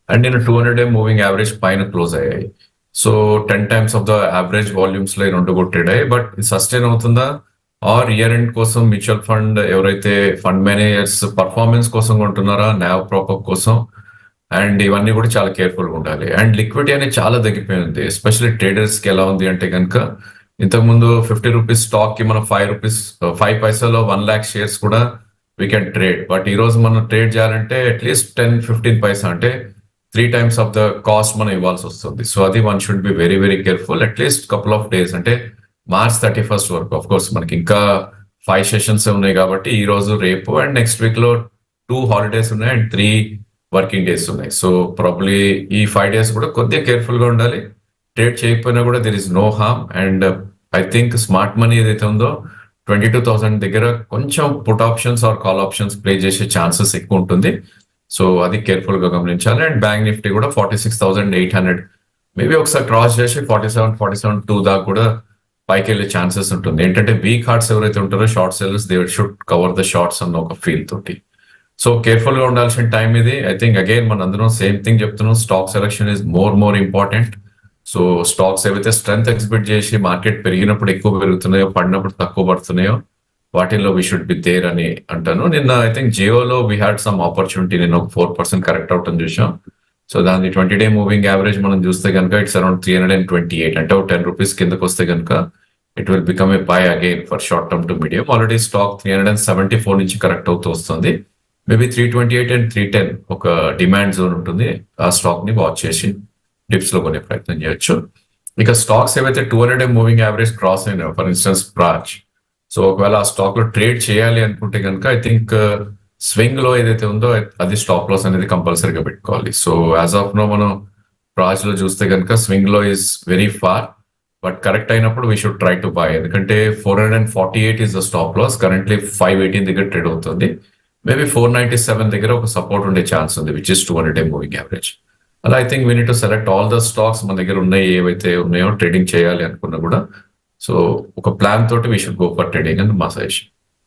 అండ్ నేను two hundred day moving average పైన క్లోజ్ అయ్యాయి so ten times of the average volumes లో ఈ రెండు కొట్టేడ్ అయ్యాయి బట్ సస్టైన్ అవుతుందా ఆర్ ఇయర్ ఎండ్ కోసం మ్యూచువల్ ఫండ్ ఎవరైతే ఫండ్ మేనేజర్స్ పర్ఫార్మెన్స్ కోసం కొంటున్నారా నావ్ ప్రాపర్ కోసం అండ్ ఇవన్నీ కూడా చాలా కేర్ఫుల్ గా ఉండాలి అండ్ లిక్విడిటీ అనేది చాలా తగ్గిపోయింది ఎస్పెషల్లీ ట్రేడర్స్ కి ఎలా ఉంది అంటే కనుక ఇంతకుముందు ఫిఫ్టీ రూపీస్ స్టాక్ కి మనం ఫైవ్ రూపీస్ ఫైవ్ పైసాలో వన్ ల్యాక్ షేర్స్ కూడా వీ కెన్ ట్రేడ్ బట్ ఈ రోజు మనం ట్రేడ్ చేయాలంటే అట్లీస్ట్ టెన్ ఫిఫ్టీన్ పైసా అంటే three times of the cost మనం ఇవ్వాల్సి వస్తుంది సో అది one should be very very careful at least couple of days అంటే మార్చ్ థర్టీ ఫస్ట్ వరకు ఆఫ్ కోర్స్ మనకి ఇంకా ఫైవ్ సెషన్స్ ఉన్నాయి కాబట్టి ఈ రోజు రేపు అండ్ నెక్స్ట్ వీక్ లో టూ హాలిడేస్ ఉన్నాయి అండ్ త్రీ వర్కింగ్ డేస్ ఉన్నాయి సో ప్రాబ్లీ ఈ ఫైవ్ డేస్ కూడా కొద్దిగా కేర్ఫుల్ గా ఉండాలి ట్రేడ్ చేయకపోయినా కూడా there is no harm and I think smart money ఏదైతే ఉందో ట్వంటీ టూ థౌసండ్ దగ్గర కొంచెం put options or call options play చేసే ఛాన్సెస్ ఎక్కువ ఉంటుంది సో అది కేర్ఫుల్ గా గమనించాలి అండ్ బ్యాంక్ నిఫ్టీ కూడా forty six thousand eight hundred maybe ఒకసారి క్రాస్ చేసి forty seven forty seven two దాకా కూడా పైకి వెళ్ళే ఛాన్సెస్ ఉంటుంది ఏంటంటే వీక్ హార్ట్స్ ఎవరైతే ఉంటారో short sellers they should cover the shorts అన్న ఒక ఫీల్ తోటి సో కేర్ఫుల్ గా ఉండాల్సిన టైం ఇది ఐ థింక్ అగైన్ మన అందరం సేమ్ థింగ్ చెప్తున్నాం stock selection is more more important so stocks ఏవైతే స్ట్రెంత్ ఎగ్జిబిట్ చేసి మార్కెట్ పెరిగినప్పుడు ఎక్కువ పెరుగుతున్నాయో పడినప్పుడు తక్కువ పడుతున్నాయో వాటిల్లో వీ షుడ్ బి దేర్ అని అంటాను నిన్న ఐ థింక్ జియోలో వీ హ్యాడ్ సమ్ ఆపర్చునిటీ నేను ఒక ఫోర్ పర్సెంట్ కరెక్ట్ అవటం చూసాం సో దాని ట్వంటీ డే మూవింగ్ యావరేజ్ మనం చూస్తే కనుక it's around three hundred and twenty eight అంటే ఒక టెన్ రూపీస్ కిందకి వస్తే కనుక it will become a buy again for short term to medium already stock three hundred and seventy four నుంచి correct అవుతూ వస్తుంది maybe three twenty eight and three ten ఒక demand zone ఉంటుంది ఆ స్టాక్ ని వాచ్ చేసి డిప్స్ లో కొనే ప్రయత్నం చేయొచ్చు ఇక స్టాక్స్ ఏవైతే two hundred moving average cross అయినాయో ఫర్ ఇన్స్టెన్స్ ప్రాచ్ సో ఒకవేళ ఆ స్టాక్ లో ట్రేడ్ చేయాలి అనుకుంటే కనుక ఐ థింక్ స్వింగ్ లో ఏదైతే ఉందో అది స్టాప్ లాస్ అనేది కంపల్సరీగా పెట్టుకోవాలి సో యాజ్ ఆఫ్ నో మనం ప్రాచ్ లో చూస్తే కనుక స్వింగ్ లో is very far but correct అయినప్పుడు we should try to buy ఎందుకంటే four hundred and forty eight is the stop loss currently five eighteen దగ్గర ట్రేడ్ అవుతుంది మేబీ ఫోర్ నైన్టీ సెవెన్ దగ్గర ఒక సపోర్ట్ ఉండే ఛాన్స్ ఉంది which is two hundred day moving average అలా I think we need to select all the stocks మన దగ్గర ఉన్నాయి ఏవైతే ఉన్నాయో ట్రేడింగ్ చేయాలి అనుకున్నా కూడా సో ఒక ప్లాన్ తోటి we should go for trading అని మా సజెషన్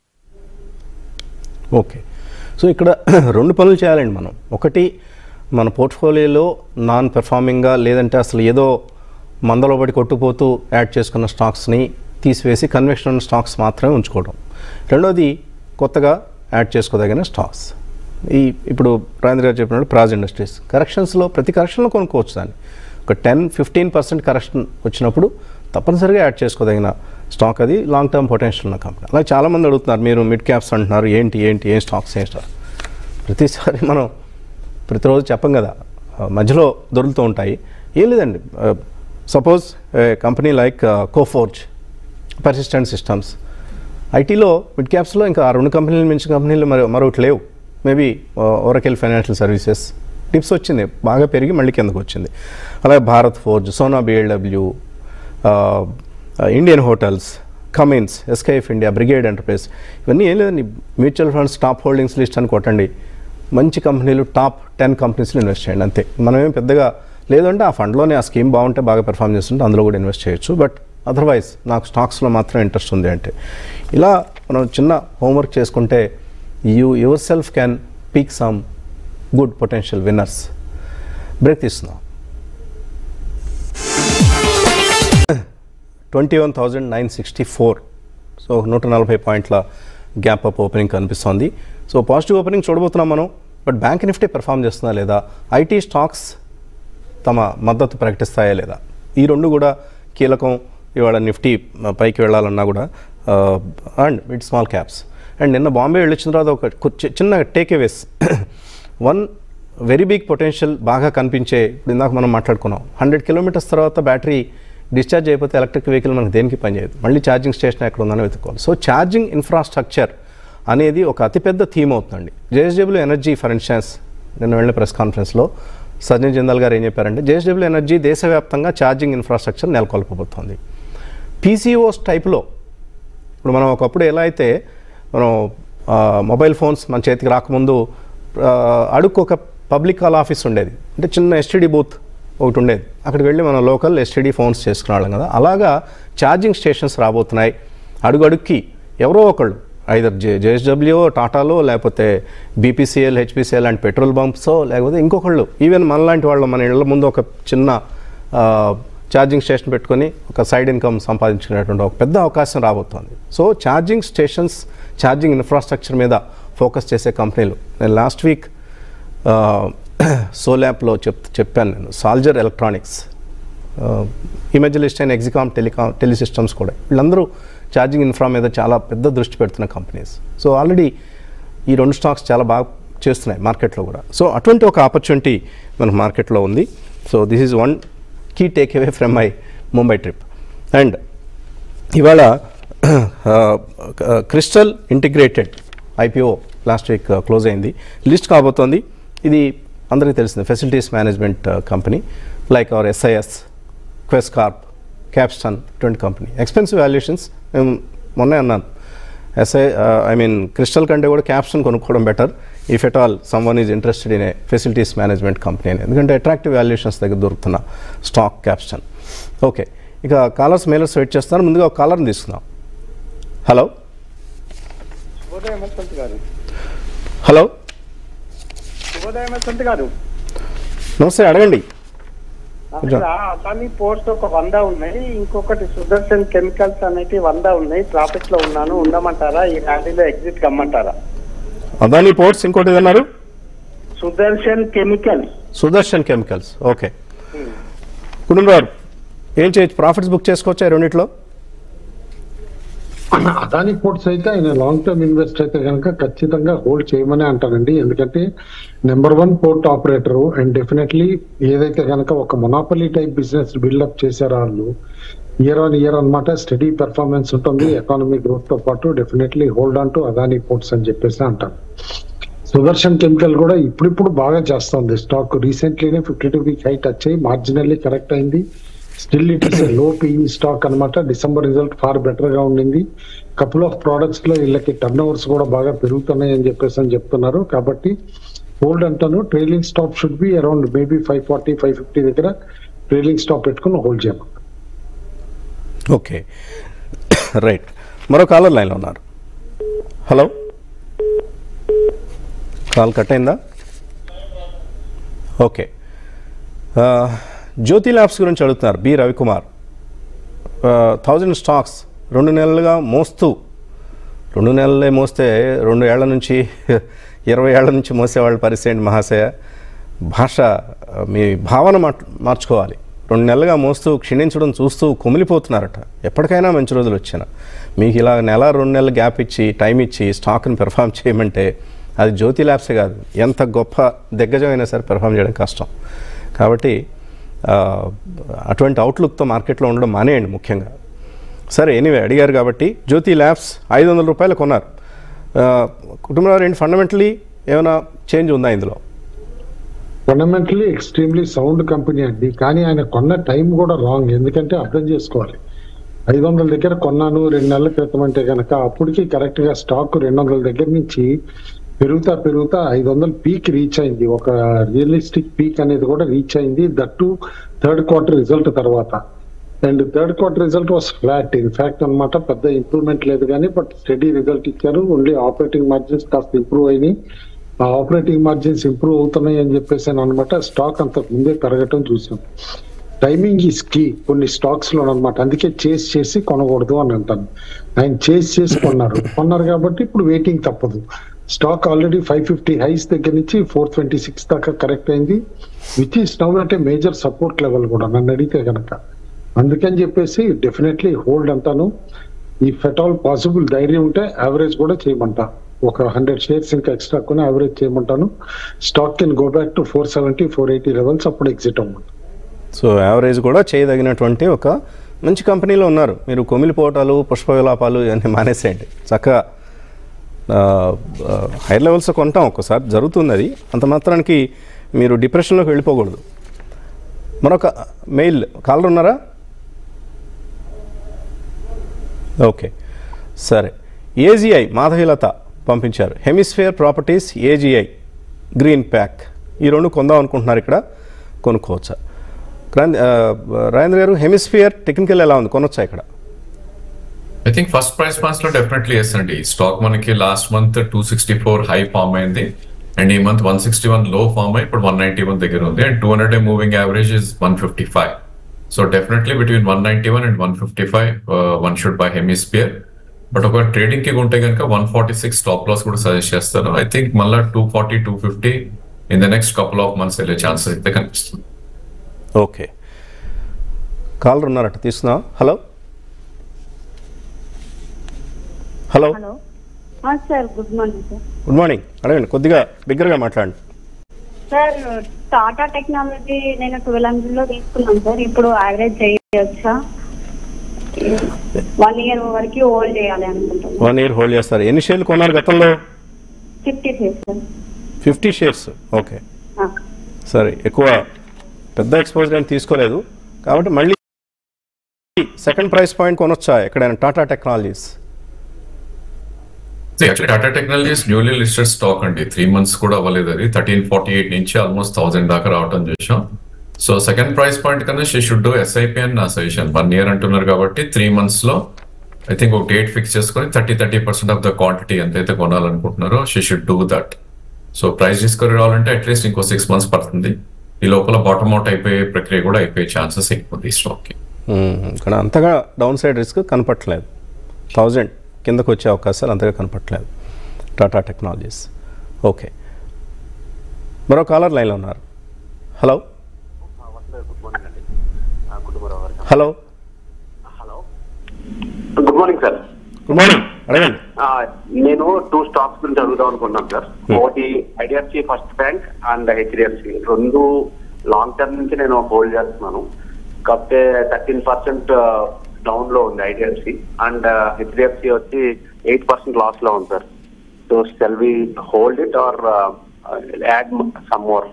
ఓకే సో ఇక్కడ రెండు పనులు చేయాలండి మనం ఒకటి మన పోర్ట్ఫోలియోలో నాన్ పెర్ఫార్మింగ్గా లేదంటే అసలు ఏదో మందలో పడి కొట్టుకుపోతూ యాడ్ చేసుకున్న స్టాక్స్ని తీసివేసి కన్వెన్షనల్ స్టాక్స్ మాత్రమే ఉంచుకోవడం రెండోది కొత్తగా యాడ్ చేసుకోదగిన స్టాక్స్ ఈ ఇప్పుడు రాజేంద్ర గారు చెప్పినట్టు ప్రాజ్ ఇండస్ట్రీస్ కరెక్షన్స్లో ప్రతి కరెక్షన్లో కొనుక్కోవచ్చు దాన్ని ఒక టెన్ ఫిఫ్టీన్ పర్సెంట్ కరెక్షన్ వచ్చినప్పుడు తప్పనిసరిగా యాడ్ చేసుకోదగిన స్టాక్ అది లాంగ్ టర్మ్ పొటెన్షియల్ ఉన్న కంపెనీ అలా చాలామంది అడుగుతున్నారు మీరు మిడ్ క్యాప్స్ అంటున్నారు ఏంటి ఏంటి ఏం స్టాక్స్ ఏం స్టాక్ ప్రతిసారి మనం ప్రతిరోజు చెప్పం కదా ఆ, మధ్యలో దొరుకుతూ ఉంటాయి ఏం లేదండి suppose company like Coforge Persistent Systems ఐటీలో మిడ్ క్యాప్స్లో ఇంకా ఆ రెండు కంపెనీలు మించిన కంపెనీలు మరి మరొకటి లేవు maybe Oracle Financial Services tips వచ్చింది బాగా పెరిగి మళ్ళీ కిందకు వచ్చింది అలాగే Bharat Forge Sona BLW Indian Hotels Cummins SKF India Brigade Enterprise ఇవన్నీ ఏం లేదండి mutual funds top holdings list అని కొట్టండి మంచి కంపెనీలు టాప్ టెన్ కంపెనీస్లో ఇన్వెస్ట్ చేయండి అంతే మనమేం పెద్దగా లేదంటే ఆ ఫండ్లోనే ఆ స్కీమ్ బాగుంటే బాగా పెర్ఫామ్ చేస్తుంటే అందులో కూడా ఇన్వెస్ట్ చేయొచ్చు బట్ అదర్వైజ్ నాకు స్టాక్స్లో మాత్రం ఇంట్రెస్ట్ ఉంది అంటే ఇలా మనం చిన్న హోంవర్క్ చేసుకుంటే you yourself can pick some good potential winners break తీస్తున్నాం twenty one thousand nine sixty four so నూట నలభై పాయింట్ల గ్యాప్ అప్ ఓపెనింగ్ కనిపిస్తోంది సో పాజిటివ్ ఓపెనింగ్ చూడబోతున్నాం మనం బట్ బ్యాంక్ నిఫ్టీ పెర్ఫామ్ చేస్తుందా లేదా ఐటీ స్టాక్స్ తమ మద్దతు ప్రకటిస్తాయా లేదా ఈ రెండు కూడా కీలకం ఇవాళ నిఫ్టీ పైకి వెళ్ళాలన్నా కూడా and mid small caps and నిన్న బాంబే వెళ్ళొచ్చిన తర్వాత ఒక కు- చి- చిన్న takeaways one very big potential బాగా కనిపించే ఇప్పుడు ఇందాక మనం మాట్లాడుకున్నాం హండ్రెడ్ కిలోమీటర్స్ తర్వాత బ్యాటరీ డిశ్చార్జ్ అయిపోతే ఎలక్ట్రిక్ వెహికల్ మనకు దేనికి పనిచేయదు మళ్ళీ ఛార్జింగ్ స్టేషన్ ఎక్కడ ఉందని వెతుక్కోవాలి సో ఛార్జింగ్ ఇన్ఫ్రాస్ట్రక్చర్ అనేది ఒక అతిపెద్ద థీమ్ అవుతుందండి జేఎస్డబ్ల్యూ ఎనర్జీ ఫర్ ఇన్స్టాన్స్ నిన్న వెళ్ళిన ప్రెస్ కాన్ఫరెన్స్లో సజ్జన్ జిందాల్ గారు ఏం చెప్పారంటే జేఎస్డబ్ల్యూ ఎనర్జీ దేశవ్యాప్తంగా ఛార్జింగ్ ఇన్ఫ్రాస్ట్రక్చర్ నెలకొల్పబోతోంది పీసీఓస్ టైప్లో ఇప్పుడు మనం ఒకప్పుడు ఎలా అయితే మనం ఆ, మొబైల్ ఫోన్స్ మన చేతికి రాకముందు ఆ, అడుక్కు ఒక పబ్లిక్ కాల్ ఆఫీస్ ఉండేది అంటే చిన్న ఎస్టీడీ బూత్ ఒకటి ఉండేది అక్కడికి వెళ్ళి మనం లోకల్ ఎస్టీడీ ఫోన్స్ చేసుకునేవాళ్ళం కదా అలాగా ఛార్జింగ్ స్టేషన్స్ రాబోతున్నాయి అడుగు అడుక్కి ఎవరో ఒకళ్ళు ఐదర్ జే జేఎస్డబ్ల్యూ టాటాలో లేకపోతే బీపీసీఎల్ హెచ్పిసిఎల్ అండ్ పెట్రోల్ బంప్సో లేకపోతే ఇంకొకళ్ళు ఈవెన్ మనలాంటి వాళ్ళు మన ఇళ్ళ ముందు ఒక చిన్న ఛార్జింగ్ స్టేషన్ పెట్టుకొని ఒక సైడ్ ఇన్కమ్ సంపాదించుకునేటువంటి ఒక పెద్ద అవకాశం రాబోతోంది so charging stations charging infrastructure మీద ఫోకస్ చేసే కంపెనీలు నేను లాస్ట్ వీక్ సోలాప్లో చెప్ చెప్పాను నేను సాల్జర్ ఎలక్ట్రానిక్స్ ఈ మధ్య లిస్ట్ అయిన ఎగ్జికామ్ టెలికామ్ టెలిసిస్టమ్స్ కూడా వీళ్ళందరూ ఛార్జింగ్ ఇన్ఫ్రా మీద చాలా పెద్ద దృష్టి పెడుతున్న కంపెనీస్ సో ఆల్రెడీ ఈ రెండు స్టాక్స్ చాలా బాగా చేస్తున్నాయి మార్కెట్లో కూడా సో అటువంటి ఒక ఆపర్చునిటీ మనకు మార్కెట్లో ఉంది so this is one key takeaway from my Mumbai trip and ఇవాళ Crystal Integrated IPO last week close అయింది లిస్ట్ కాబోతోంది ఇది అందరికీ తెలిసింది facilities management company like our SIS Quess Corp Capston ఇటువంటి కంపెనీ ఎక్స్పెన్సివ్ వాల్యుయేషన్స్ మేము మొన్నే అన్నాను ఎస్ఐ ఐ మీన్ క్రిస్టల్ కంటే కూడా క్యాప్స్టన్ కొనుక్కోవడం better if at all some one is interested in a facilities management company అని ఎందుకంటే అట్రాక్టివ్ వాల్యుయేషన్స్ దగ్గర దొరుకుతున్న స్టాక్ క్యాప్స్టన్ ఓకే ఇక కాలర్స్ మెయిలర్స్ వెయిట్ చేస్తున్నారు ముందుగా ఒక కాలర్ని తీసుకుందాం హలో శుభోదయం వసంత్ గారు హలో శుభోదయం వసంత్ గారు నమస్తే అడగండి అక్కడ అదాని పోర్ట్స్ ఒక వంద ఉన్నాయి ఇంకొకటి సుదర్శన్ కెమికల్స్ అనేవి వంద ఉన్నాయి ప్రాఫిట్ లో ఉన్నాను ఉండమంటారా ఈ ర్యాలీలో ఎగ్జిట్ కమ్మంటారా అదానీ పోర్ట్స్ ఇంకోటి ఏదన్నారు Sudarshan chemicals Sudarshan chemicals okay కుటుంబారు ఏం చేయొచ్చు ప్రాఫిట్స్ బుక్ చేసుకోవచ్చా ఈ రెండిట్లో అదాని పోర్ట్స్ అయితే ఆయన లాంగ్ టర్మ్ ఇన్వెస్ట్ అయితే కనుక ఖచ్చితంగా హోల్డ్ చేయమని అంటానండి ఎందుకంటే number one port operator and definitely ఏదైతే కనుక ఒక మొనాపలీ టైప్ బిజినెస్ బిల్డప్ చేశారో వాళ్ళు ఇయర్ ఆన్ ఇయర్ అన్నమాట స్టడీ పెర్ఫార్మెన్స్ ఉంటుంది ఎకానమీ గ్రోత్ తో పాటు definitely hold on to Adani ports అని చెప్పేసి అంటారు సుదర్శన్ కెమికల్ కూడా ఇప్పుడిప్పుడు బాగా చేస్తుంది స్టాక్ రీసెంట్లీనే ఫిఫ్టీ టూ వీక్ హైట్ వచ్చాయి మార్జినల్లీ కరెక్ట్ అయింది still it is low PE stock అన్నమాట డిసెంబర్ రిజల్ట్ ఫార్ బెటర్ గా ఉండింది కపుల్ ఆఫ్ ప్రోడక్ట్స్ లో వీళ్ళకి టర్న్ ఓవర్స్ కూడా బాగా పెరుగుతున్నాయి అని చెప్పేసి అని చెప్తున్నారు కాబట్టి హోల్డ్ అంటాను trailing stop should be around maybe five forty five fifty దగ్గర ట్రైలింగ్ స్టాప్ పెట్టుకుని హోల్డ్ చేయమని ఓకే రైట్ మరో కాలర్ లైన్లో ఉన్నారు హలో కాల్ కట్ అయిందా ఓకే ఆ, జ్యోతి ల్యాబ్స్ గురించి అడుగుతున్నారు బి రవికుమార్ థౌజండ్ స్టాక్స్ రెండు నెలలుగా మోస్తూ రెండు నెలలే మోస్తే రెండు ఏళ్ల నుంచి ఇరవై ఏళ్ల నుంచి మోసేవాళ్ళ పరిస్థితి ఏంటి మహాశయ భాష ఆ, మీ భావన మార్- మార్చుకోవాలి రెండు నెలలుగా మోస్తూ క్షీణించడం చూస్తూ కుమిలిపోతున్నారట ఎప్పటికైనా మంచి రోజులు వచ్చిన మీకు ఇలా నెల రెండు నెలలు గ్యాప్ ఇచ్చి టైం ఇచ్చి స్టాక్ని పెర్ఫామ్ చేయమంటే అది జ్యోతి ల్యాబ్సే కాదు ఎంత గొప్ప దిగ్గజమైనా సరే పెర్ఫామ్ చేయడం కష్టం కాబట్టి ఆ, అటువంటి అవుట్లుక్తో మార్కెట్లో ఉండడం మానేయండి ముఖ్యంగా సరే ఎనీవే అడిగారు కాబట్టి జ్యోతి ల్యాబ్స్ ఐదు వందల రూపాయలు కొన్నారు ఆ, కుటుంబంలో ఏంటి ఫండమెంటలీ ఏమైనా చేంజ్ ఉందా ఇందులో ఫండమెంటలీ ఎక్స్ట్రీమ్లీ సౌండ్ కంపెనీ అండి కానీ ఆయన కొన్న టైం కూడా రాంగ్ ఎందుకంటే అర్థం చేసుకోవాలి ఐదు వందల దగ్గర కొన్నాను రెండు నెలల క్రితం అంటే కనుక అప్పటికి కరెక్ట్ గా స్టాక్ రెండు వందల దగ్గర నుంచి పెరుగుతా పెరుగుతా ఐదు వందల పీక్ రీచ్ అయింది ఒక రియలిస్టిక్ పీక్ అనేది కూడా రీచ్ అయింది దట్టు థర్డ్ క్వార్టర్ రిజల్ట్ తర్వాత and third quarter result was flat in fact అన్నమాట పెద్ద ఇంప్రూవ్మెంట్ లేదు కానీ బట్ స్టడీ రిజల్ట్ ఇచ్చారు ఓన్లీ ఆపరేటింగ్ మార్జిన్స్ కాస్త ఇంప్రూవ్ అయినాయి ఆ ఆపరేటింగ్ మార్జిన్స్ ఇంప్రూవ్ అవుతున్నాయి అని చెప్పేసి అనమాట స్టాక్ అంతకు ముందే పెరగటం చూసాం టైమింగ్ ఈస్ కీ కొన్ని స్టాక్స్ లో అనమాట అందుకే చేసి చేసి కొనకూడదు అని అంటాను ఆయన చేసి చేసి కొన్నారు కొన్నారు కాబట్టి ఇప్పుడు వెయిటింగ్ తప్పదు stock already five fifty highs దగ్గర నుంచి ఫోర్ ట్వంటీ సిక్స్ దాకా కరెక్ట్ అయింది విచ్ ఈస్ నౌ అంటే మేజర్ సపోర్ట్ లెవెల్ కూడా నన్ను అడిగితే కనుక అందుకని చెప్పేసి డెఫినెట్లీ హోల్డ్ అంటాను ఈ ఫెటాల్ పాసిబుల్ ధైర్యం ఉంటే యావరేజ్ కూడా చేయమంటా ఒక హండ్రెడ్ షేర్స్ ఇంకా ఎక్స్ట్రా కొని యావరేజ్ చేయమంటాను stock can go back to four seventy four eighty levels అప్పుడు ఎగ్జిట్ అవ్వమంటాను సో యావరేజ్ కూడా చేయదగినటువంటి ఒక మంచి కంపెనీలో ఉన్నారు మీరు కొమిలిపోవటాలు పుష్ప విలాపాలు ఇవన్నీ మానేసేయండి చక్కగా హై లెవెల్స్ కొంటాం ఒక్కసారి jరుగుతుంది అది అంత మాత్రానికి మీరు డిప్రెషన్లోకి వెళ్ళిపోకూడదు మరొక మెయిల్ కాలర్ ఉన్నారా ఓకే సరే ఏజీఐ మాధవిలత పంపించారు hemisphere properties AGI green pack ఈ రెండు కొందాం అనుకుంటున్నారు ఇక్కడ కొనుక్కోవచ్చా క్రాంతి ఆ, రాజేంద్ర గారు హెమిస్ఫియర్ టెక్నికల్ ఎలా ఉంది కొనొచ్చా ఇక్కడ ఐ థింక్ ఫస్ట్ ప్రైస్ పాన్స్ లో డెఫినెట్లీ ఎస్ అండి స్టాక్ మనకి last month two sixty four high form అయింది అండ్ ఈ మంత్ వన్ సిక్స్టీ వన్ లో ఫామ్ అయి ఇప్పుడు వన్ నైన్టీ వన్ దగ్గర ఉంది and two hundred day moving average is one fifty five so definitely between one ninety one and one fifty five one should buy hemisphere but ఒక trading కి ఉంటే కనుక one forty six stop loss కూడా suggest చేస్తాను I think మళ్ళీ two forty two fifty in the next couple of months వెళ్ళే chances అయితే కనిపిస్తుంది ఓకే కాలర్ ఉన్నారట తీసుకుందాం hello hello hello sir good morning sir good morning అడగండి కొద్దిగా బిగ్గరగా మాట్లాడండి సార్ టాటా టెక్నాలజీ నేను ట్వెల్వ్ హండ్రెడ్ లో తీసుకున్నాను సార్ ఇప్పుడు యావరేజ్ చేయొచ్చా వన్ ఇయర్ వరకు హోల్డ్ చేయాలి అనుకుంటున్నాను వన్ ఇయర్ హోల్డ్ చేస్తారు ఎన్ని షేర్లు కొన్నారు గతంలో fifty five sir fifty shares okay ఆ. సరే ఎక్కువ పెద్ద ఎక్స్పోజర్ ఏం తీసుకోలేదు కాబట్టి మళ్ళీ సెకండ్ ప్రైస్ పాయింట్ కొనొచ్చా ఎక్కడైనా Tata Technologies actually Tata Technologies newly listed stock అండి త్రీ మంత్స్ కూడా అవ్వలేదు అది థర్టీన్ ఫార్టీ ఎయిట్ నుంచి ఆల్మోస్ట్ థౌసండ్ దాకా రావటం చూసాం సో సెకండ్ ప్రైస్ పాయింట్ కన్నా షీ షుడ్ డూ ఎస్ఐపి అని నా సజెషన్ వన్ ఇయర్ అంటున్నారు కాబట్టి త్రీ మంత్స్ లో ఐ థింక్ ఒక డేట్ ఫిక్స్ చేసుకొని thirty thirty percent of the quantity ఎంతైతే కొనాలనుకుంటున్నారో she should do that so price discovery రావాలంటే అట్లీస్ట్ ఇంకో సిక్స్ మంత్స్ పడుతుంది ఈ లోపల బాటమ్ అవుట్ అయిపోయే ప్రక్రియ కూడా అయిపోయే ఛాన్సెస్ ఎక్కువ ఉంది ఈ స్టాక్ కి ఇక్కడ అంతగా డౌన్ సైడ్ రిస్క్ కనపట్లేదు థౌజండ్ కిందకు వచ్చే అవకాశాలు అంతగా కనపట్లేదు టాటా టెక్నాలజీస్ ఓకే మరో కాలర్ లైన్లో ఉన్నారు hello hello good morning sir good morning అడగండి ఆ, నేను టూ స్టాక్స్ గురించి అడుగుదాం అనుకున్నాను సార్ ఒకటి IDFC first bank and HDFC రెండు లాంగ్ టర్మ్ నుంచి నేను హోల్డ్ చేస్తున్నాను కాకపోతే థర్టీన్ పర్సెంట్ డౌన్ లో ఉంది ఐడిఎఫ్సి అండ్ హెచ్డిఎఫ్సి వచ్చి ఎయిట్ పర్సెంట్ లాస్ లో ఉంది sir so shall we hold it or add some more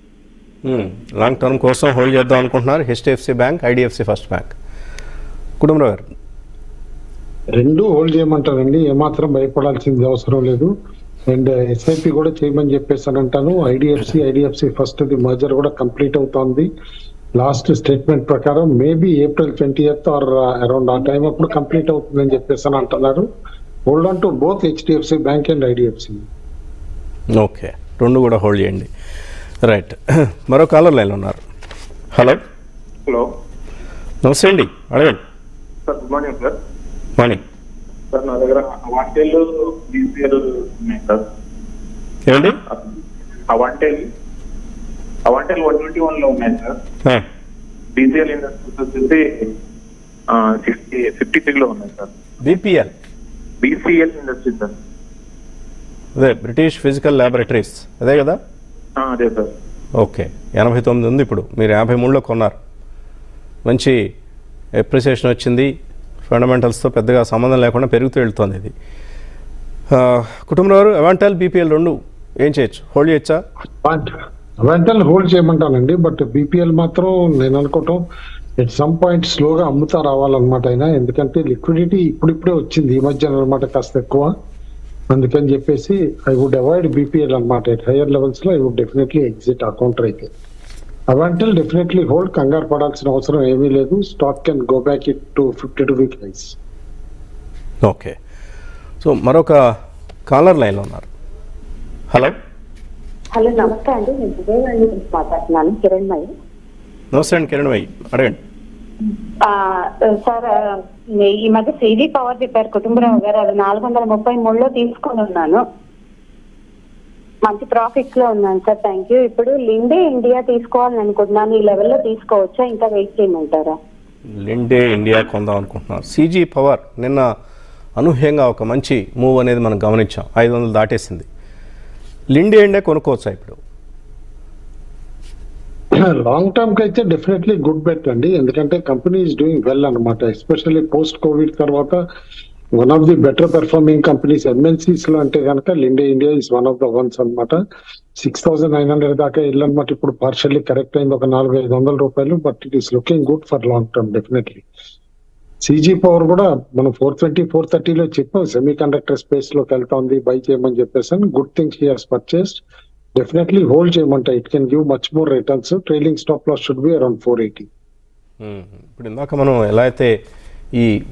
long term కోసం హోల్డ్ చేద్దాం అనుకుంటున్నారు HDFC bank IDFC first bank Kutumbarao గారు రెండు హోల్డ్ చేయమంటారండి ఏమాత్రం భయపడాల్సింది అవసరం లేదు అండ్ ఎస్ఐపి కూడా చేయమని చెప్పేసి అని అంటాను IDFC IDFC first the merger కూడా కంప్లీట్ అవుతోంది లాస్ట్ స్టేట్మెంట్ ప్రకారం maybe April twenty eighth or around ఆ టైం అప్పుడు కంప్లీట్ అవుతుందని చెప్పేసి అని అంటున్నారు hold on to both HDFC bank and IDFC okay రెండు కూడా హోల్డ్ చేయండి రైట్ మరో కాలర్ లైన్లో ఉన్నారు హలో హలో నమస్తే అండి అడగండి sir good morning sir morning sir నా దగ్గర అవాంటెల్ బీసీఎల్ ఉన్నాయి సార్ ఏమండి Avantel Avantel one twenty one లో ఉన్నాయి సార్ ఆ, బీసీఎల్ ఇండస్ట్రీస్ వచ్చేసి సిక్స్టీ ఫిఫ్టీ త్రీ లో ఉన్నాయి sir BPL BCL industries sir అదే బ్రిటిష్ ఫిజికల్ ల్యాబొరేటరీస్ అదే కదా ఆ, అదే సార్ ఓకే ఎనభై తొమ్మిది ఉంది ఇప్పుడు మీరు యాభై మూడులో కొన్నారు మంచి ఎప్రిసియేషన్ వచ్చింది ఫండమెంటల్స్తో పెద్దగా సంబంధం లేకుండా పెరుగుతూ వెళ్తోంది ఇది ఆ, కుటుంబంలో వారు అవాంటల్ బీపీఎల్ రెండు ఏం చేయొచ్చు హోల్డ్ చేయొచ్చా వెంటనే హోల్డ్ చేయమంటానండి బట్ బీపీఎల్ మాత్రం నేను అనుకోవటం ఎట్ సమ్ పాయింట్ స్లోగా అమ్ముతా రావాలన్నమాట అయినా ఎందుకంటే లిక్విడిటీ ఇప్పుడిప్పుడే వచ్చింది ఈ మధ్య అనమాట కాస్త ఎక్కువ అందుకని చెప్పేసి ఐ వుడ్ అవాయిడ్ బీపీఎల్ అనమాట ఎట్ హైయర్ లెవెల్స్ లో ఐ వుడ్ డెఫినెట్లీ ఎగ్జిట్ ఆ కౌంటర్ అయితే అవంటల్ డెఫినెట్లీ హోల్డ్ కంగారు పడాల్సిన అవసరం ఏమీ లేదు stock can go back it to fifty two week highs okay so మరొక కాలర్ లైన్లో ఉన్నారు హలో హలో నమస్తే అండి నేను విజయవాడ నుంచి మాట్లాడుతున్నాను కిరణ్ మై నమస్తే అండి కిరణ్ భాయ్ అడగండి సార్ ఈ మధ్య సిజీ పవర్ చెప్పారు కుటుంబరావు గారు అది నాలుగు వందల ముప్పై మూడులో తీసుకొని ఉన్నాను మంచి ప్రాఫిట్స్ లో ఉన్నాను సార్ థ్యాంక్ యూ ఇప్పుడు లిండే ఇండియా తీసుకోవాలని అనుకుంటున్నాను ఈ లెవెల్లో తీసుకోవచ్చా ఇంకా వెయిట్ చేయమంటారా లిండే ఇండియా కొందాం అనుకుంటున్నారు సీజీ పవర్ నిన్న అనూహ్యంగా ఒక మంచి మూవ్ అనేది మనం గమనించాం ఐదు వందలు దాటేసింది లిండే ఇండియా కొనుక్కోవచ్చా ఇప్పుడు లాంగ్ టర్మ్ కి అయితే డెఫినెట్లీ గుడ్ బెట్ అండి ఎందుకంటే కంపెనీ ఈస్ డూయింగ్ వెల్ అనమాట ఎస్పెషల్లీ పోస్ట్ కోవిడ్ తర్వాత one of the better performing companies MNCs లో అంటే కనుక Linde India is one of the ones అనమాట సిక్స్ థౌసండ్ నైన్ హండ్రెడ్ దాకా వెళ్ళనమాట ఇప్పుడు పార్షల్లీ కరెక్ట్ అయింది ఒక నాలుగు ఐదు వందల రూపాయలు but it is looking good for long term definitely CG power కూడా మనం ఫోర్ ట్వంటీ ఫోర్ థర్టీలో చెప్పాం సెమీ కండక్టర్ స్పేస్ లోకి వెళ్తోంది బై చేయమని చెప్పేసి good things he has purchased definitely hold చేయమంట it can give much more returns trailing stop loss should be around four eighty hmm. ఇప్పుడు ఇందాక మనం ఎలా అయితే ఈ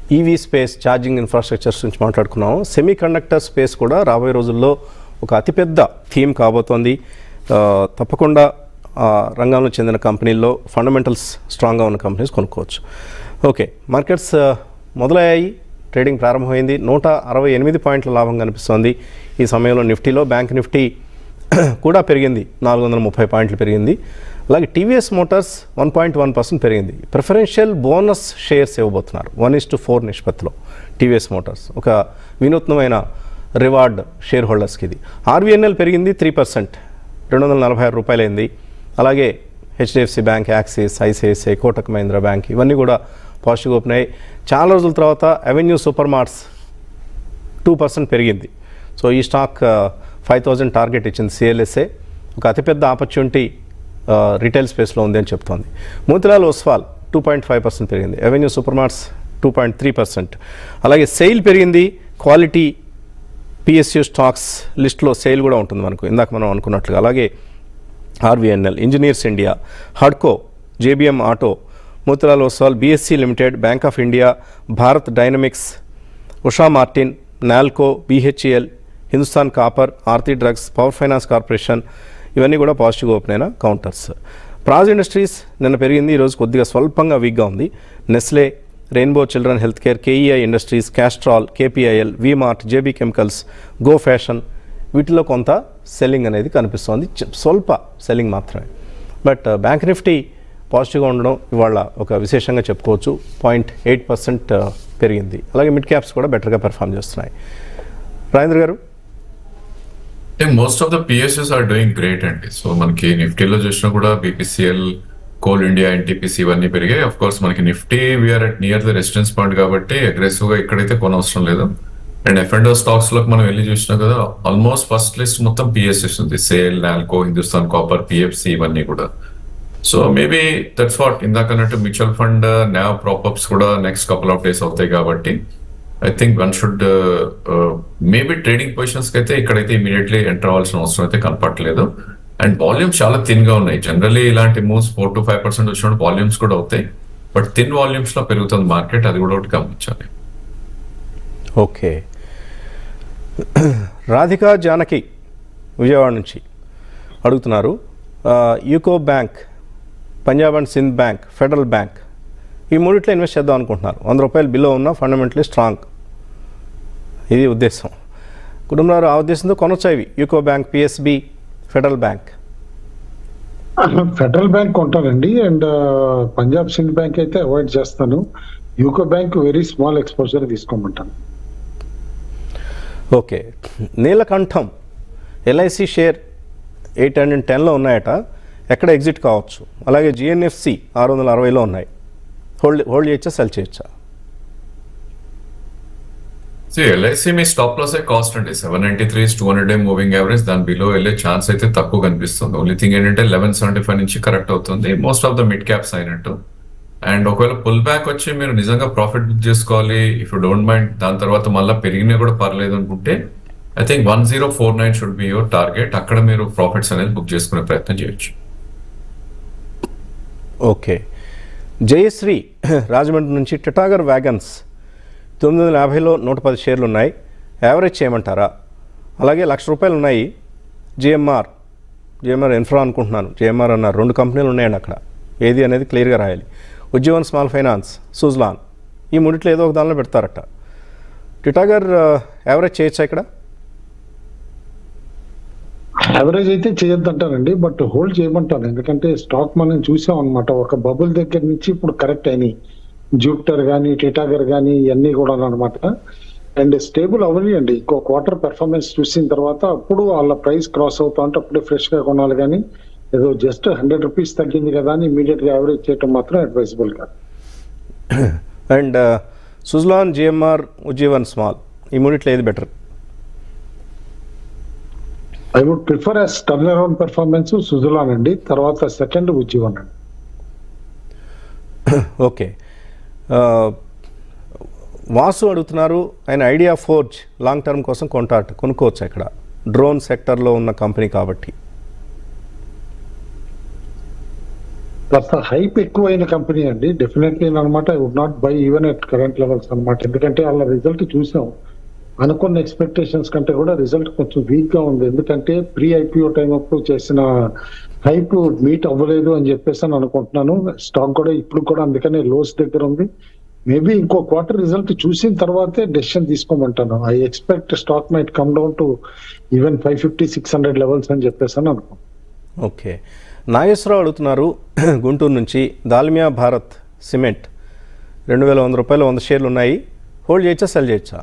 ఈవీ స్పేస్ ఛార్జింగ్ ఇన్ఫ్రాస్ట్రక్చర్స్ నుంచి మాట్లాడుకున్నాము సెమీ కండక్టర్ స్పేస్ కూడా రాబోయే రోజుల్లో ఒక అతిపెద్ద థీమ్ కాబోతోంది ఆ, తప్పకుండా ఆ రంగంలో చెందిన కంపెనీల్లో ఫండమెంటల్స్ స్ట్రాంగ్గా ఉన్న కంపెనీస్ కొనుక్కోవచ్చు ఓకే మార్కెట్స్ ఆ, మొదలయ్యాయి ట్రేడింగ్ ప్రారంభమైంది నూట అరవై ఎనిమిది పాయింట్ల లాభం కనిపిస్తోంది ఈ సమయంలో నిఫ్టీలో బ్యాంక్ నిఫ్టీ కూడా పెరిగింది నాలుగు వందల ముప్పై పాయింట్లు పెరిగింది అలాగే TVS motors one point one percent పెరిగింది ప్రిఫరెన్షియల్ బోనస్ షేర్స్ ఇవ్వబోతున్నారు వన్ ఇస్ టు ఫోర్ నిష్పత్తిలో టీవీఎస్ మోటార్స్ ఒక వినూత్నమైన రివార్డ్ షేర్ హోల్డర్స్కి ఇది ఆర్వీఎన్ఎల్ పెరిగింది త్రీ పర్సెంట్ రెండు వందల నలభై ఆరు రూపాయలైంది అలాగే HDFC bank Axis ICICI Kotak Mahindra bank ఇవన్నీ కూడా పాజిటివ్గా ఓపెన్ అయ్యాయి చాలా రోజుల తర్వాత Avenue Super Marts two percent పెరిగింది సో ఈ స్టాక్ ఫైవ్ థౌజండ్ టార్గెట్ ఇచ్చింది సిఎల్ఎస్ఏ ఒక అతిపెద్ద ఆపర్చునిటీ రిటైల్ స్పేస్లో ఉంది అని చెప్తోంది Motilal Oswal two point five percent పెరిగింది Avenue Super Marts two point three percent అలాగే సెయిల్ పెరిగింది క్వాలిటీ పిఎస్యూ స్టాక్స్ లిస్ట్లో సేల్ కూడా ఉంటుంది మనకు ఇందాక మనం అనుకున్నట్లుగా అలాగే ఆర్వీఎన్ఎల్ ఇంజనీర్స్ ఇండియా హడ్కో JBM auto Motilal Oswal BSE limited Bank of India Bharat Dynamics Usha Martin NALCO BHEL Hindustan Copper Aarti Drugs Power Finance Corporation ఇవన్నీ కూడా పాజిటివ్గా ఓపెన్ అయిన కౌంటర్స్ ప్రాజ్ ఇండస్ట్రీస్ నిన్న పెరిగింది ఈరోజు కొద్దిగా స్వల్పంగా వీక్గా ఉంది Nestle Rainbow Children Health Care KEI Industries Castrol KPIL V Mart JB Chemicals Go Fashion వీటిలో కొంత సెల్లింగ్ అనేది కనిపిస్తోంది చ- స్వల్ప సెల్లింగ్ మాత్రమే బట్ బ్యాంక్ నిఫ్టీ పాజిటివ్గా ఉండడం ఇవాళ ఒక విశేషంగా చెప్పుకోవచ్చు పాయింట్ ఎయిట్ పర్సెంట్ పెరిగింది అలాగే మిడ్ క్యాప్స్ కూడా బెటర్గా పెర్ఫామ్ చేస్తున్నాయి రాజేంద్ర గారు అంటే most of the PSUs are doing great అండి సో మనకి నిఫ్టీలో చూసినా కూడా బీపీసీఎల్ కోల్ ఇండియా ఎన్టీపీసీ ఇవన్నీ పెరిగాయి అఫ్ కోర్స్ మనకి Nifty we're at near the resistance point కాబట్టి అగ్రెసివ్ గా ఇక్కడైతే కొనవసరం లేదు అండ్ ఎఫ్ అండ్ స్టాక్స్ లోకి మనం వెళ్ళి చూసినా కదా ఆల్మోస్ట్ ఫస్ట్ లిస్ట్ మొత్తం పిఎస్ఎస్ ఉంది SAIL NALCO Hindustan copper PFC ఇవన్నీ కూడా సో మేబీ దట్స్ వాట్ ఇందాక అన్నట్టు మ్యూచువల్ ఫండ్ న్యావ్ ప్రాపప్స్ కూడా నెక్స్ట్ కపుల్ ఆఫ్ డేస్ అవుతాయి కాబట్టి I think one should maybe trading positions కి అయితే ఇక్కడైతే ఇమీడియట్లీ ఎంటర్ అవ్వాల్సిన అవసరం అయితే కనపట్లేదు అండ్ వాల్యూమ్స్ చాలా థిన్ గా ఉన్నాయి జనరల్లీ ఇలాంటి moves four to five percent వచ్చినప్పుడు వాల్యూమ్స్ కూడా అవుతాయి బట్ థిన్ వాల్యూమ్స్ లో పెరుగుతుంది మార్కెట్ అది కూడా ఒకటి గమనించాలి ఓకే రాధికా జానకి విజయవాడ నుంచి అడుగుతున్నారు ఆ, UCO bank Punjab and Sind bank federal bank ఈ మూడిట్లో ఇన్వెస్ట్ చేద్దాం అనుకుంటున్నారు వంద రూపాయలు బిలో ఉన్న ఫండమెంటలీ స్ట్రాంగ్ ఇది ఉద్దేశం కుటుంబారు ఆ ఉద్దేశంతో కొనొచ్చా ఇవి UCO bank PSB federal bank federal bank కొంటానండి అండ్ పంజాబ్ సింధ్ బ్యాంక్ అయితే అవాయిడ్ చేస్తాను UCO bank very small exposure తీసుకోమంటాను okay Neelakantam LIC share eight hundred టెన్లో ఉన్నాయట ఎక్కడ ఎగ్జిట్ కావచ్చు అలాగే జిఎన్ఎఫ్సి ఆరు వందల అరవైలో ఉన్నాయి హోల్డ్ హోల్డ్ చేయొచ్చా సెల్ చేయొచ్చా సో ఎల్ఐసి మీ స్టాప్ లాస్ కాస్ట్ అండి seven ninety three two hundred day moving average దాని బిలో వెళ్ళే ఛాన్స్ అయితే తక్కువ కనిపిస్తుంది ఓన్లీ థింగ్ ఏంటంటే లెవెన్ సెవెంటీ ఫైవ్ నుంచి కరెక్ట్ అవుతుంది most of the mid caps అయినట్టు అండ్ ఒకవేళ పుల్ బ్యాక్ వచ్చి మీరు నిజంగా ప్రాఫిట్ బుక్ చేసుకోవాలి ఇఫ్ యూ డోంట్ మైండ్ దాని తర్వాత మళ్ళీ పెరిగినా కూడా పర్లేదు అనుకుంటే I think one zero four nine should be your target అక్కడ మీరు ప్రాఫిట్స్ అనేది బుక్ చేసుకునే ప్రయత్నం చేయొచ్చు ఓకే జయశ్రీ రాజమండ్రి నుంచి టిటాగర్ వ్యాగన్స్ తొమ్మిది వందల యాభైలో నూట పది షేర్లు ఉన్నాయి యావరేజ్ చేయమంటారా అలాగే లక్ష రూపాయలు ఉన్నాయి జిఎంఆర్ జిఎంఆర్ ఇన్ఫ్రా అనుకుంటున్నాను జిఎంఆర్ అన్నారు రెండు కంపెనీలు ఉన్నాయండి అక్కడ ఏది అనేది క్లియర్గా రాయాలి ఉజ్జీవన్ స్మాల్ ఫైనాన్స్ సుజ్లాన్ ఈ మూడిట్లో ఏదో ఒక దానిలో పెడతారట టిటాగర్ యావరేజ్ చేయొచ్చా ఇక్కడ యావరేజ్ అయితే చేయొద్దంటానండి బట్ హోల్డ్ చేయమంటాను ఎందుకంటే స్టాక్ మనం చూసాం అనమాట ఒక బబుల్ దగ్గర నుంచి ఇప్పుడు కరెక్ట్ అయినాయి జూపిటర్ కానీ టిటాగర్ కానీ ఇవన్నీ కూడా అనమాట అండ్ స్టేబుల్ అవ్వనియండి ఇంకో క్వార్టర్ పెర్ఫార్మెన్స్ చూసిన తర్వాత అప్పుడు వాళ్ళ ప్రైస్ క్రాస్ అవుతా ఉంటే అప్పుడే ఫ్రెష్ గా కొనాలి కానీ ఏదో జస్ట్ హండ్రెడ్ రూపీస్ తగ్గింది కదా అని ఇమీడియట్ గా యావరేజ్ చేయడం మాత్రం అడ్వైజబుల్ కాదు and Suzlon GMR Ujjivan small ఈ మూడిట్లో ఏది better I would prefer as turn around performance Suzlon అండి తర్వాత సెకండ్ ఉజ్జీవన్ అండి ఓకే ఆ, వాసు అడుగుతున్నారు ఆయన ఐడియా ఫోర్జ్ లాంగ్ టర్మ్ కోసం కొంటాట కొనుక్కోవచ్చు ఇక్కడ డ్రోన్ సెక్టర్లో ఉన్న కంపెనీ కాబట్టి కాస్త హైప్ ఎక్కువైన కంపెనీ అండి డెఫినెట్లీ అనమాట I would not buy even at current levels అనమాట ఎందుకంటే వాళ్ళ రిజల్ట్ చూసాం అనుకున్న ఎక్స్పెక్టేషన్స్ కంటే కూడా రిజల్ట్ కొంచెం వీక్ గా ఉంది ఎందుకంటే ప్రీ ఐపీఓ టైం అప్పుడు చేసిన హైప్ మీట్ అవ్వలేదు అని చెప్పేసి అని అనుకుంటున్నాను స్టాక్ కూడా ఇప్పుడు కూడా అందుకనే లోస్ దగ్గర ఉంది మేబీ ఇంకో క్వార్టర్ రిజల్ట్ చూసిన తర్వాతే డెసిషన్ తీసుకోమంటాను I expect stock might come down to even five fifty six hundred levels అని చెప్పేసి అని అనుకుంటున్నాను ఓకే నాగేశ్వరరావు అడుగుతున్నారు గుంటూరు నుంచి దాల్మియా భారత్ సిమెంట్ రెండు వేల వంద రూపాయలు వంద షేర్లు ఉన్నాయి హోల్డ్ చేయొచ్చా సెల్ చేయొచ్చా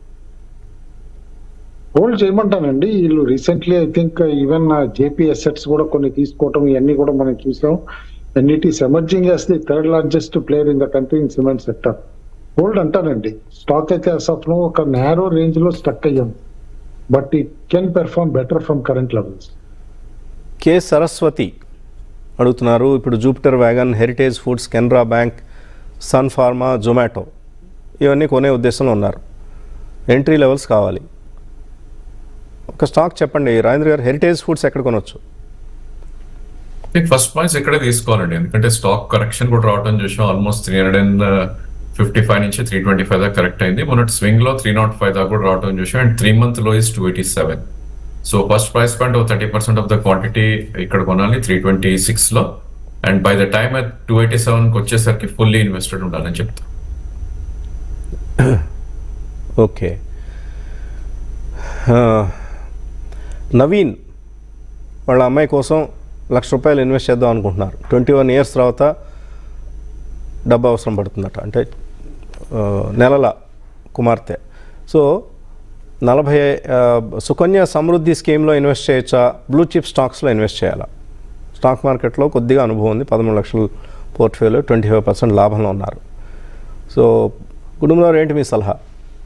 హోల్డ్ చేయమంటానండి వీళ్ళు recently I think even JP assets కూడా కొన్ని తీసుకోవటం ఇవన్నీ కూడా మనం చూసాం and it is emerging as the third largest player in the country in cement sector hold అంటానండి స్టాక్ అయితే అసలు ఒక నేరో రేంజ్ లో స్టక్ అయ్యాం but it can perform better from current levels K Saraswati అడుగుతున్నారు ఇప్పుడు Jupiter wagon heritage foods Canara bank sun pharma Zomato ఇవన్నీ కొనే ఉద్దేశంలో ఉన్నారు ఎంట్రీ లెవెల్స్ కావాలి ఒక స్టాక్ చెప్పండి రాజేంద్ర గారు హెరిటేజ్ ఫుడ్స్ ఎక్కడ కొనవచ్చు మీకు ఫస్ట్ పాయింట్స్ ఇక్కడే తీసుకోవాలండి ఎందుకంటే స్టాక్ కరెక్షన్ కూడా రావడం చూసాం almost three hundred and fifty five నుంచి త్రీ ట్వంటీ ఫైవ్ దాకా కరెక్ట్ అయింది మొన్నటి స్వింగ్ లో త్రీ నాట్ ఫైవ్ దాకా కూడా రావడం చూసాం అండ్ త్రీ మంత్ లో is two eighty seven so first price point thirty percent of the quantity ఇక్కడ కొనాలి త్రీ ట్వంటీ సిక్స్ లో and by the time two eighty seven కి వచ్చేసరికి ఫుల్లీ ఇన్వెస్టెడ్ ఉండాలని చెప్తా ఓకే ఆ, నవీన్ వాళ్ళ అమ్మాయి కోసం లక్ష రూపాయలు ఇన్వెస్ట్ చేద్దాం అనుకుంటున్నారు ట్వంటీ వన్ ఇయర్స్ తర్వాత డబ్బు అవసరం పడుతుందట అంటే ఆ, నెలల కుమార్తె సో నలభై ఆ, సుకన్య సమృద్ధి స్కీమ్లో ఇన్వెస్ట్ చేయొచ్చా బ్లూ చిప్ స్టాక్స్లో ఇన్వెస్ట్ చేయాలా స్టాక్ మార్కెట్లో కొద్దిగా అనుభవం ఉంది పదమూడు లక్షల పోర్ట్ఫోలియో ట్వంటీ ఫైవ్ పర్సెంట్ లాభంలో ఉన్నారు సో కుటుంబంలో ఏంటి మీ సలహా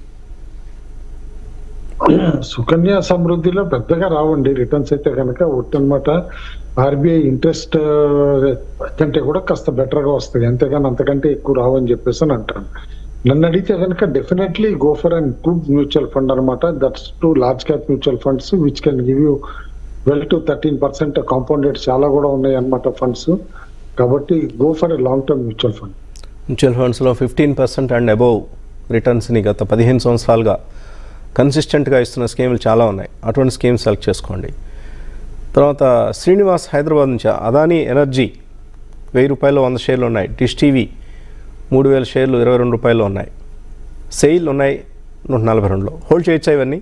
సుకన్య సమృద్ధిలో పెద్దగా రావండి రిటర్న్స్ అయితే కనుక అనమాట ఆర్బీఐ ఇంట్రెస్ట్ కంటే కూడా కాస్త బెటర్ గా వస్తాయి అంతేగాని అంతకంటే ఎక్కువ రావని చెప్పేసి అని అంటాను నన్ను అడిగితే కనుక definitely go for and good mutual fund అనమాట that's to large cap mutual funds which can give you twelve to thirteen percent compounded చాలా కూడా ఉన్నాయి అనమాట ఫండ్స్ కాబట్టి go for a long term mutual fund mutual ఫండ్స్లో fifteen percent and above రిటర్న్స్ని గత పదిహేను సంవత్సరాలుగా కన్సిస్టెంట్గా ఇస్తున్న స్కీములు చాలా ఉన్నాయి అటువంటి స్కీమ్స్ సెలెక్ట్ చేసుకోండి తర్వాత శ్రీనివాస్ హైదరాబాద్ నుంచి అదానీ ఎనర్జీ వెయ్యి రూపాయలు వంద షేర్లు ఉన్నాయి డిష్ టీవీ మూడు వేల షేర్లు ఇరవై రెండు రూపాయలు ఉన్నాయి సెయిల్ ఉన్నాయి నూట నలభై రెండులో హోల్డ్ చేయొచ్చా ఇవన్నీ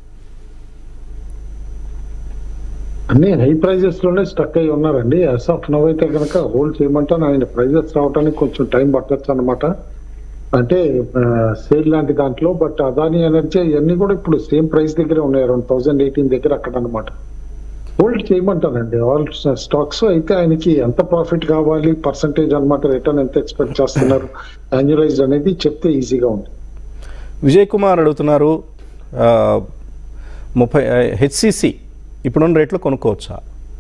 అన్ని హై ప్రైజెస్ లోనే స్టక్ అయి ఉన్నారండి యాజ్ ఆఫ్ నవ్ అయితే కనుక హోల్డ్ చేయమంటాను ఆయన ప్రైజెస్ రావడానికి కొంచెం టైం పట్టచ్చు అనమాట అంటే సేల్ లాంటి దాంట్లో బట్ అదాని ఎనర్జీ ఇవన్నీ కూడా ఇప్పుడు సేమ్ ప్రైస్ దగ్గరే ఉన్నాయి అరౌండ్ థౌసండ్ ఎయిటీన్ దగ్గర అక్కడ అనమాట హోల్డ్ చేయమంటానండి ఆల్ స్టాక్స్ అయితే ఆయనకి ఎంత ప్రాఫిట్ కావాలి పర్సంటేజ్ అన్నమాట రిటర్న్ ఎంత ఎక్స్పెక్ట్ చేస్తున్నారు యాన్యులైజ్డ్ అనేది చెప్తే ఈజీగా ఉంది విజయ్ కుమార్ అడుగుతున్నారు ఆ, ముప్పై హెచ్సిసి ఇప్పుడున్న రేట్లో కొనుక్కోవచ్చా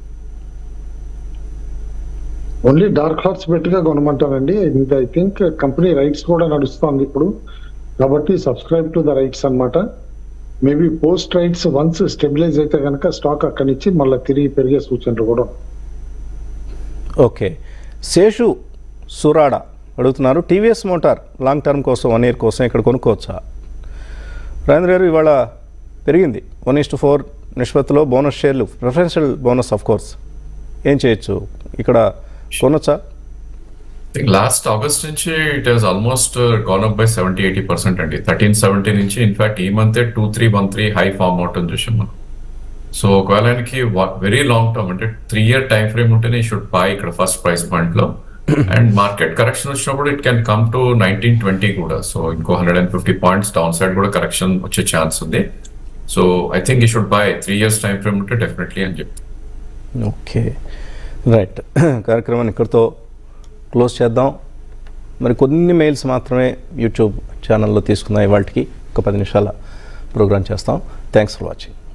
ఓన్లీ డార్క్ హార్స్ పెట్టుగా కొనమంటానండి ఐ థింక్ కంపెనీ రైట్స్ కూడా నడుస్తుంది ఇప్పుడు కాబట్టి సబ్స్క్రైబ్ టు ద రైట్స్ అన్నమాట maybe post rights once stabilize అయితే కనుక స్టాక్ అక్కడి నుంచి మళ్ళీ తిరిగి పెరిగే సూచనలు కూడా ఉన్నాయి. ఓకే శేషు సురాడ అడుగుతున్నారు టీవీఎస్ మోటార్ లాంగ్ టర్మ్ కోసం వన్ ఇయర్ కోసం ఇక్కడ కొనుక్కోవచ్చా రాజేంద్ర గారు ఇవాళ పెరిగింది వన్ ఇస్ టు ఫోర్ నిష్పత్తిలో బోనస్ షేర్లు ప్రిఫరెన్షియల్ బోనస్ ఆఫ్ కోర్స్ ఏం చేయొచ్చు ఇక్కడ కొనొచ్చా లాస్ట్ ఆగస్ట్ నుంచి it has almost gone up by seventy eighty percent అండి థర్టీన్ సెవెంటీ నుంచి ఇన్ఫాక్ట్ ఈ month two three one three high form అవటం చూసాం మనం సో ఒకవేళ ఆయనకి వెరీ లాంగ్ టర్మ్ అంటే త్రీ ఇయర్ టైం ఫ్రేమ్ ఉంటేనే షుడ్ బై ఇక్కడ ఫస్ట్ ప్రైస్ పాయింట్ లో అండ్ మార్కెట్ కరెక్షన్ వచ్చినప్పుడు it can come to nineteen twenty కూడా సో ఇంకో hundred and fifty points down side కూడా కరెక్షన్ వచ్చే ఛాన్స్ ఉంది సో ఐ థింక్ ఈ should buy three years time frame ఉంటే డెఫినెట్లీ అని చెప్పి ఓకే రైట్ కార్యక్రమాన్ని ఇక్కడితో క్లోజ్ చేద్దాం మరి కొన్ని మెయిల్స్ మాత్రమే యూట్యూబ్ ఛానల్లో తీసుకుందాం ఇవాళకి ఒక పది నిమిషాల ప్రోగ్రామ్ చేస్తాం థ్యాంక్స్ ఫర్ వాచింగ్